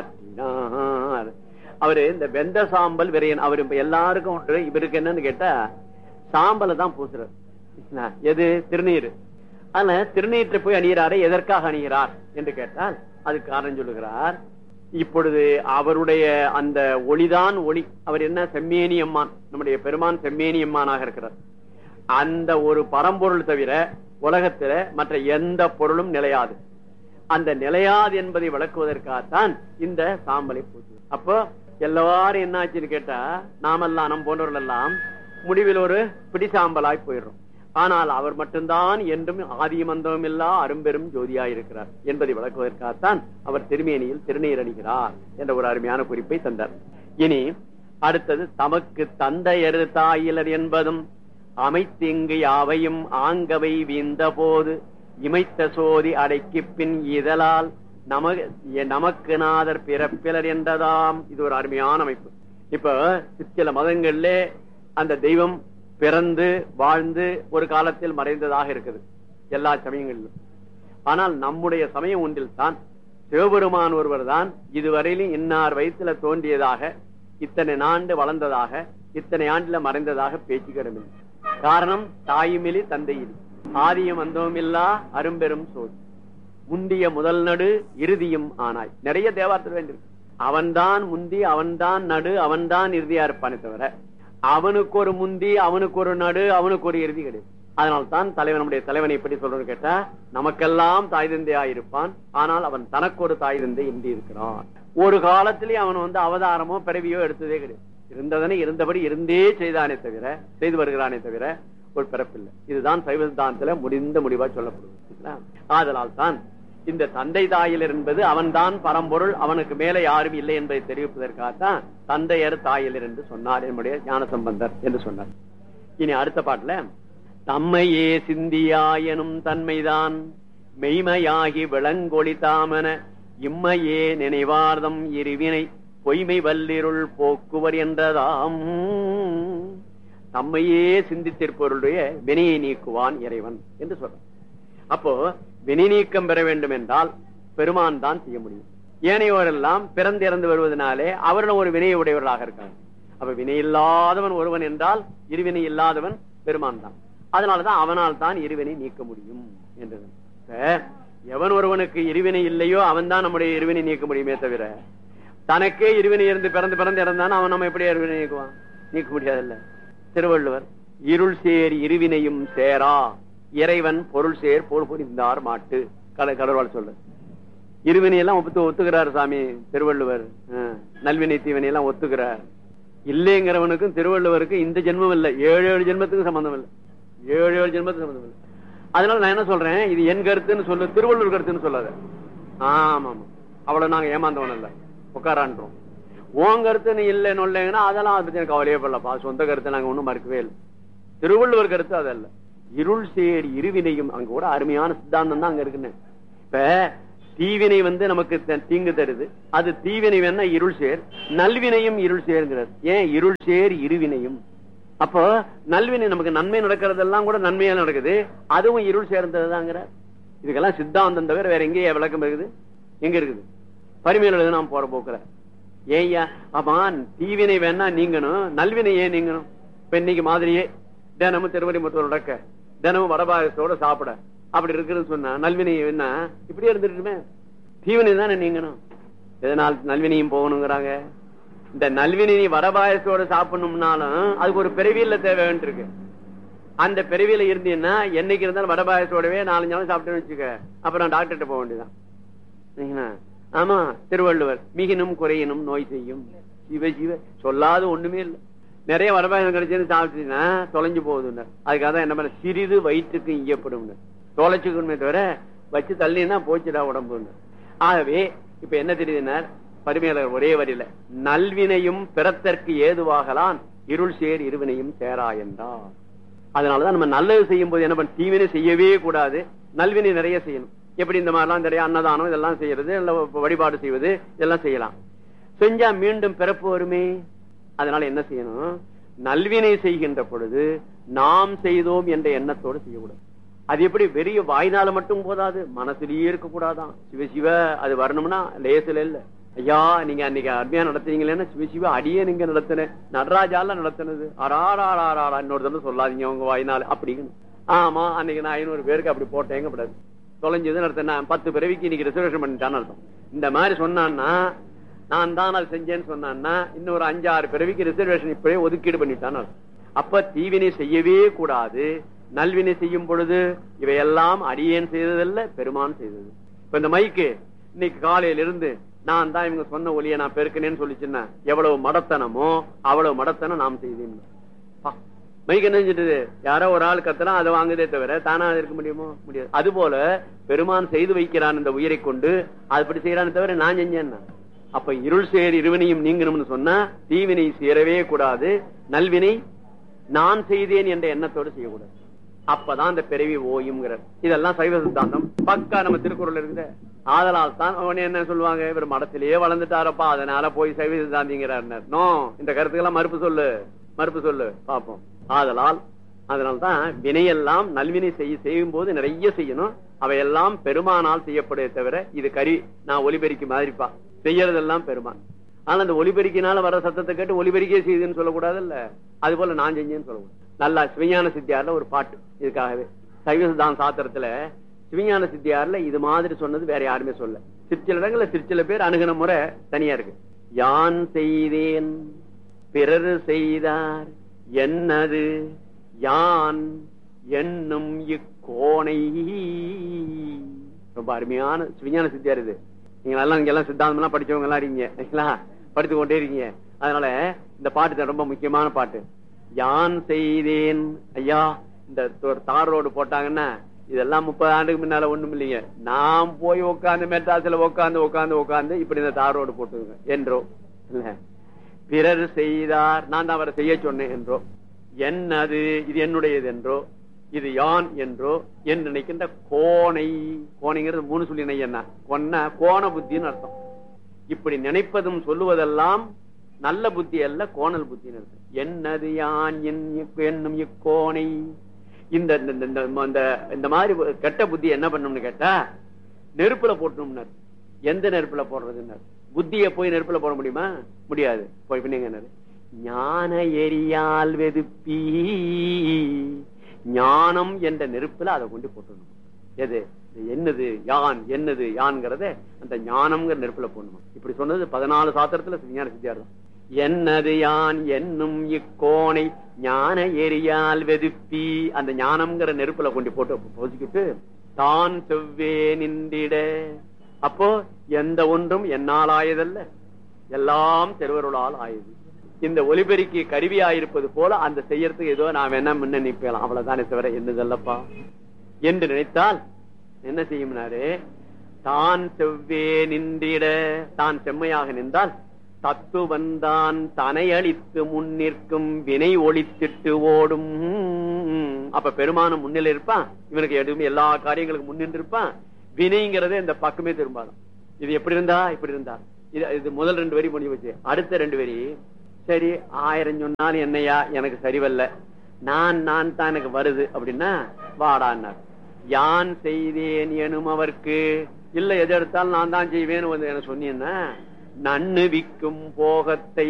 Speaker 4: சாற்றினார் அவரு இந்த வெந்த சாம்பல் விரையன் அவர் இப்ப எல்லாருக்கும் ஒன்று இவருக்கு என்னன்னு கேட்டா சாம்பலை தான் பூசுறார் என்ன? எது திருநீர் ஆனா திருநீற்றை போய் அணிகிறாரே எதற்காக அணிகிறார் என்று கேட்டால் அதுக்கு காரணம் சொல்லுகிறார் இப்பொழுது அவருடைய அந்த ஒளிதான் ஒளி அவர் என்ன செம்மேனி அம்மான் நம்முடைய பெருமான் செம்மேனி அம்மானாக இருக்கிறார் அந்த ஒரு பரம்பொருள் தவிர உலகத்தில மற்ற எந்த பொருளும் நிலையாது அந்த நிலையாது என்பதை விளக்குவதற்காகத்தான் இந்த சாம்பலை பூச்சு அப்போ எல்லாரும் என்ன ஆச்சுன்னு கேட்டா நாமெல்லாம் நம் போன்றவர்கள் எல்லாம் முடிவில் ஒரு பிடி சாம்பலாய் போயிடுறோம் ஆனால் அவர் மட்டும்தான் என்றும் ஆதிமந்தமும் இல்லா அரும்பெரும் ஜோதியாய் இருக்கிறார் என்பதை விளக்குவதற்காகத்தான் அவர் திருமேனியில் திருநீர் அணிகிறார் என்ற ஒரு அருமையான குறிப்பை தந்தார் இனி அடுத்தது தமக்கு தந்தையரு தாயிலர் என்பதும் அமைத்திங்கு யாவையும் ஆங்கவை வீந்த போது இமைத்த சோதி அடைக்கு பின் இதழால் நம நமக்கு நாதர் பிறப்பிலர் என்றதாம் இது ஒரு அருமையான அமைப்பு இப்ப சில மதங்கள்ல அந்த தெய்வம் பிறந்து வாழ்ந்து ஒரு காலத்தில் மறைந்ததாக இருக்குது எல்லா சமயங்களிலும் ஆனால் நம்முடைய சமயம் ஒன்றில் தான் சிவபெருமான் ஒருவர் தான் இதுவரையிலும் இன்னார் வயிற்றுல தோன்றியதாக இத்தனை ஆண்டு வளர்ந்ததாக இத்தனை ஆண்டுல மறைந்ததாக பேச்சுக்கிடமில்லை காரணம் தாயுமிலி தந்தையிலி ஆதியும் அந்தவும் இல்லா அரும்பெரும் சோதி முந்திய முதல் நடு இறுதியும் ஆனாய் நிறைய தேவாரத்தில் வேண்டியிருக்கு அவன்தான் முந்தி அவன்தான் நடு அவன்தான் இறுதியா இருப்பானே தவிர அவனுக்கு ஒரு முந்தி அவனுக்கு ஒரு நடு அவனுக்கு ஒரு இறுதி கிடையாது அதனால் தான் தலைவன் நம்முடைய தலைவனை எப்படி சொல்றோம்னு கேட்டா நமக்கெல்லாம் தாய் தந்தையா இருப்பான் ஆனால் அவன் தனக்கு ஒரு தாய் தந்தை இன்றி இருக்கிறான் ஒரு காலத்திலேயே அவன் வந்து அவதாரமோ பிறவியோ எடுத்ததே கிடையாது இருந்ததனை இருந்தபடி இருந்தே செய்தானே தவிர செய்து வருகிறானே தவிர ஒரு பிறப்பில்லை இதுதான் சைவ சித்தாந்தத்துல முடிந்த முடிவா சொல்லப்படுது ஆதலால் தான் இந்த தந்தை தாயிலர் என்பது அவன்தான் பரம்பொருள் அவனுக்கு மேல யாரும் இல்லை என்பதை தெரிவிப்பதற்காகத்தான் தந்தையர் தாயிலர் என்று சொன்னார் என்னுடைய ஞான சம்பந்தர் என்று சொன்னார் இனி அடுத்த பாட்டுல தம்மையே சிந்தியாயனும் தன்மைதான் மெய்மையாகி விளங்கொளி தாமன இம்மையே நினைவார்தம் இருவினை பொய்மை வல்லிருள் போக்குவர் என்றதாம் தம்மையே சிந்தித்திருப்பவருடைய வினையை நீக்குவான் இறைவன் என்று சொல்றான் அப்போ வினை நீக்கம் பெற வேண்டும் என்றால் பெருமான் தான் செய்ய முடியும் ஏனையோரெல்லாம் பிறந்து இறந்து வருவதனாலே அவர்களும் ஒரு வினையை உடையவர்களாக இருக்காங்க அப்ப வினை இல்லாதவன் ஒருவன் என்றால் இருவினை இல்லாதவன் பெருமான் தான் அதனாலதான் அவனால் தான் இருவினை நீக்க முடியும் என்றது இப்ப எவன் ஒருவனுக்கு இருவினை இல்லையோ அவன் தான் நம்முடைய இருவினை நீக்க முடியுமே தவிர தனக்கே இருவினை இருந்து பிறந்து பிறந்து இறந்தான் அவன் நம்ம எப்படி இருவினை நீக்குவான் நீக்க முடியாதுல்ல திருவள்ளுவர் இருள் சேர் இருவினையும் சேரா இறைவன் பொருள் சேர் போல் புரிந்தார் மாட்டு கட கடவுள் சொல்லு இருவினை எல்லாம் ஒத்து ஒத்துக்கிறார் சாமி திருவள்ளுவர் ஆஹ், நல்வினை தீவினை எல்லாம் ஒத்துக்கிறார் இல்லைங்கிறவனுக்கும் திருவள்ளுவருக்கு இந்த ஜென்மம் இல்ல ஏழு ஏழு ஜென்மத்துக்கு சம்பந்தம் இல்ல ஏழு ஏழு ஜென்மத்துக்கு சம்பந்தம் இல்ல அதனால நான் என்ன சொல்றேன் இது என் கருத்துன்னு சொல்லு திருவள்ளுவர் கருத்துன்னு சொல்லாத ஆமா ஆமா அவ்வளவு நாங்க ஏமாந்தவன் இல்ல உட்காரான்றோம் உன் கருத்து நீ இல்லை நொல்லைங்கன்னா அதெல்லாம் அதை பத்தி எனக்கு கவலையே படலப்பா சொந்த கருத்தை நாங்க ஒண்ணும் மறுக்கவே இல்லை திருவள்ளுவர் கருத்து அதல்ல இருள் சேர் இருவினையும் அங்க கூட அருமையான சித்தாந்தம் தான் அங்க இருக்குன்னு இப்ப தீவினை வந்து நமக்கு த- தீங்கு தருது அது தீவினை வேணா இருள் சேர் நல்வினையும் இருள் சேர்ங்கிறார் ஏன் இருள் சேர் இருவினையும் அப்போ நல்வினை நமக்கு நன்மை நடக்கிறதெல்லாம் கூட நன்மையா நடக்குது அதுவும் இருள் சேர்ந்ததுதாங்கிறார் இதுக்கெல்லாம் சித்தாந்தம் தவிர வேற எங்கேயே விளக்கம் இருக்குது எங்க இருக்குது பரிமையில் எழுத நாம் போற போக்குற ஏய்யா ஆமா தீவினை வேணா நீங்கணும் நல்வினை ஏன் நீங்கணும் இப்ப இன்னைக்கு மாதிரியே தினமும் திருவடி மருத்துவர் நடக்க தினமும் வடபாயசத்தோட சாப்பிட அப்படி இருக்குன்னு சொன்னா நல்வினை என்ன இப்படியே இருந்துட்டுமே தீவினை தானே நீங்கணும் எதனால் நல்வினையும் போகணுங்கிறாங்க இந்த நல்வினை நீ வடபாயசத்தோட சாப்பிடணும்னாலும் அதுக்கு ஒரு பிறவியில தேவை இருக்கு அந்த பிறவியில இருந்தீங்கன்னா என்னைக்கு இருந்தாலும் வடபாயசோடவே நாலஞ்சு நாள் சாப்பிட்டேன்னு வச்சுக்க அப்புறம் டாக்டர்கிட்ட போக வேண்டியதான் சரிங்களா? ஆமா திருவள்ளுவர் மிகினும் குறையினும் நோய் செய்யும் சிவ சிவ சொல்லாத ஒண்ணுமே இல்லை நிறைய வடபாயசம் கிடைச்சுன்னு சாப்பிட்டீங்கன்னா தொலைஞ்சு போகுதுன்னு அதுக்காக தான் என்ன பண்ண சிறிது வயிற்றுக்கு ஈயப்படும் தொலைச்சுக்கணுமே தவிர வச்சு தள்ளினா போச்சுடா உடம்புன்னு ஆகவே இப்ப என்ன தெரியுதுன்னா பரிமையாளர் ஒரே வரியில நல்வினையும் பிறத்தற்கு ஏதுவாகலான் இருள் சேர் இருவினையும் சேரா என்றார் அதனாலதான் நம்ம நல்லது செய்யும் போது என்ன பண்ண தீவினை செய்யவே கூடாது நல்வினை நிறைய செய்யணும் எப்படி இந்த மாதிரிலாம் நிறைய அன்னதானம் இதெல்லாம் செய்யறது இல்ல வழிபாடு செய்வது இதெல்லாம் செய்யலாம் செஞ்சா மீண்டும் பிறப்பு வருமே அதனால என்ன செய்யணும் நல்வினை செய்கின்ற பொழுது நாம் செய்தோம் என்ற எண்ணத்தோடு செய்யக்கூடாது அது எப்படி வெறிய வாய்னால மட்டும் போதாது மனசுலயே இருக்க கூடாதான் சிவ சிவ அது வரணும்னா லேசில இல்ல ஐயா நீங்க அன்னைக்கு அருமையா நடத்துறீங்களேன்னா சிவ சிவ அடியே நீங்க நடத்தின நடராஜால நடத்தினது அராராராரா இன்னொரு தடவை சொல்லாதீங்க உங்க வாய்னால அப்படிங்கன்னு ஆமா அன்னைக்கு நான் ஐநூறு பேருக்கு அப்படி போட்டேங்க கூடாது தொலைஞ்சது நடத்தின பத்து பிறவிக்கு இன்னைக்கு ரிசர்வேஷன் பண்ணிட்டான்னு அர்த்தம் இந்த மாதிரி சொன்னான்னா நான் தான் அது செஞ்சேன்னு சொன்னான்னா இன்னொரு அஞ்சாறு பிறவிக்கு ரிசர்வேஷன் இப்பவே ஒதுக்கீடு பண்ணிட்டான்னு அர்த்தம் அப்ப தீவினை செய்யவே கூடாது நல்வினை செய்யும் பொழுது இவையெல்லாம் அடியேன் செய்ததல்ல பெருமான் செய்தது இப்ப இந்த மைக்கு இன்னைக்கு காலையில இருந்து நான் தான் இவங்க சொன்ன ஒலியை நான் பெருக்கினேன்னு சொல்லிச்சுன்னா எவ்வளவு மடத்தனமோ அவ்வளவு மடத்தனம் நாம் செய்தேன் பா, மைக் என்ன செஞ்சுட்டு யாரோ ஒரு ஆள் கத்தலாம் அதை வாங்குதே தவிர தானா அது இருக்க முடியுமோ முடியாது அது போல பெருமான் செய்து வைக்கிறான் இந்த உயிரை கொண்டு அதுபடி செய்யறான்னு தவிர நான் செஞ்சேன்னா அப்ப இருள் சேர் இருவினையும் நீங்கணும்னு சொன்னா தீவினை சேரவே கூடாது நல்வினை நான் செய்தேன் என்ற எண்ணத்தோடு செய்யக்கூடாது அப்பதான் அந்த பிறவி ஓயுங்கிறார் இதெல்லாம் சைவ சித்தாந்தம் பக்கா நம்ம திருக்குறள் இருக்குது ஆதலால் தான் அவன் என்ன சொல்லுவாங்க இவர் மடத்திலேயே வளர்ந்துட்டாரப்பா அதனால போய் சைவ சித்தாந்திங்கிறார் நோ இந்த கருத்துக்கெல்லாம் மறுப்பு சொல்லு மறுப்பு சொல்லு பாப்போம் ஆதலால் அதனால்தான் வினையெல்லாம் நல்வினை செய்ய செய்யும் போது நிறைய செய்யணும் அவையெல்லாம் பெருமானால் செய்யப்படுதே தவிர இது கரி நான் ஒலிபெருக்கி மாதிரிப்பா செய்யறதெல்லாம் பெருமான் ஆனா அந்த ஒலிபெருக்கினால வர சத்தத்தை கேட்டு ஒலிபெருக்கே செய்யுதுன்னு சொல்லக்கூடாது இல்ல அது போல நான் செஞ்சேன்னு சொல்லக்கூடாது நல்லா சிவஞான சித்தியார்ல ஒரு பாட்டு இதுக்காகவே சைவசிதான் சாத்திரத்துல சிவஞான சித்தியார்ல இது மாதிரி சொன்னது வேற யாருமே சொல்ல சிற்சில இடங்கள்ல சிற்சில பேர் அணுகுன முறை தனியா இருக்கு யான் செய்தேன் பிறர் செய்தார் என்னது யான் என்னும் இக்கோணை ரொம்ப அருமையான விஞ்ஞான சித்தியார் இது நீங்க எல்லாம் இங்க எல்லாம் சித்தாந்தம் எல்லாம் படிச்சவங்க எல்லாம் இருக்கீங்க சரிங்களா படித்து கொண்டே இருக்கீங்க அதனால இந்த பாட்டு தான் ரொம்ப முக்கியமான பாட்டு யான் செய்தேன் ஐயா இந்த ஒரு தார் ரோடு போட்டாங்கன்னா இதெல்லாம் முப்பது ஆண்டுக்கு முன்னால ஒண்ணும் இல்லைங்க நான் போய் உட்காந்து மெட்ராஸ்ல உட்காந்து உட்காந்து உட்காந்து இப்படி இந்த தார் ரோடு போட்டுங்க என்றோ இல்ல பிறர் செய்தார் நான் தான் அவரை செய்ய சொன்னேன் என்றோ என்னது இது என்னுடையது என்றோ இது யான் என்றோ என்று நினைக்கின்ற கோணை கோணைங்கிறது மூணு சொல்லி என்ன கொன்ன கோண புத்தின்னு அர்த்தம் இப்படி நினைப்பதும் சொல்லுவதெல்லாம் நல்ல புத்தி அல்ல கோணல் புத்தின்னு அர்த்தம் என்னது யான் என் இக்- என்னும் இக்கோணை இந்த இந்த- இந்த- இந்த- இந்த இந்த மாதிரி கெட்ட புத்தி என்ன பண்ணணும்னு கேட்டா நெருப்புல போட்டணும்னார் எந்த நெருப்புல போடுறதுன்னார் புத்திய போய் நெருப்புல போட முடியுமா முடியாது போய் பின்னுங்க ஞான எரியால் வெதுப்பி ஞானம் என்ற நெருப்புல அதை கொண்டு போட்டணும் எது இது என்னது யான் என்னது யான்ங்கிறத அந்த ஞானம்ங்கிற நெருப்புல போடணும் இப்படி சொன்னது பதினாலு சாத்திரத்துல ஞான சித்தியார் தான் என்னது யான் என்னும் இக்கோணை ஞான எரியால் வெதுப்பி அந்த ஞானம்ங்கிற நெருப்புல கொண்டு போட்டு பொசிக்கிட்டு தான் செவ்வே நின்றிட அப்போ எந்த ஒன்றும் என்னால் ஆயதல்ல எல்லாம் திருவருளால் ஆயுது இந்த ஒலிபெருக்கி கருவியாயிருப்பது போல அந்த செய்யறதுக்கு ஏதோ நாம் என்ன முன்ன நிக்கலாம் அவ்வளவுதானே தவிர என்னதல்லப்பா என்று நினைத்தால் என்ன செய்யும்னாரு தான் செவ்வே நின்றிட தான் செம்மையாக நின்றால் தத்துவந்தான் தனை அளித்து முன்னிற்கும் வினை ஒளித்திட்டு ஓடும் அப்ப பெருமானம் முன்னிலை இருப்பான் இவனுக்கு எதுவும் எல்லா காரியங்களுக்கும் முன்னின்று இருப்பான் வினைங்கிறதே இந்த பக்கமே திரும்பாலும் இது எப்படி இருந்தா இப்படி இருந்தா இது இது முதல் ரெண்டு வரி முடிஞ்சு வச்சு அடுத்த ரெண்டு வரி சரி ஆயிரம் சொன்னாலும் என்னையா எனக்கு சரிவல்ல நான் நான் தான் எனக்கு வருது அப்படின்னா வாடான்னார் யான் செய்தேன் எனும் அவர்க்கு இல்ல எது எடுத்தாலும் நான் தான் செய்வேன்னு வந்து எனக்கு சொன்னீங்கன்னா நன்னு விக்கும் போகத்தை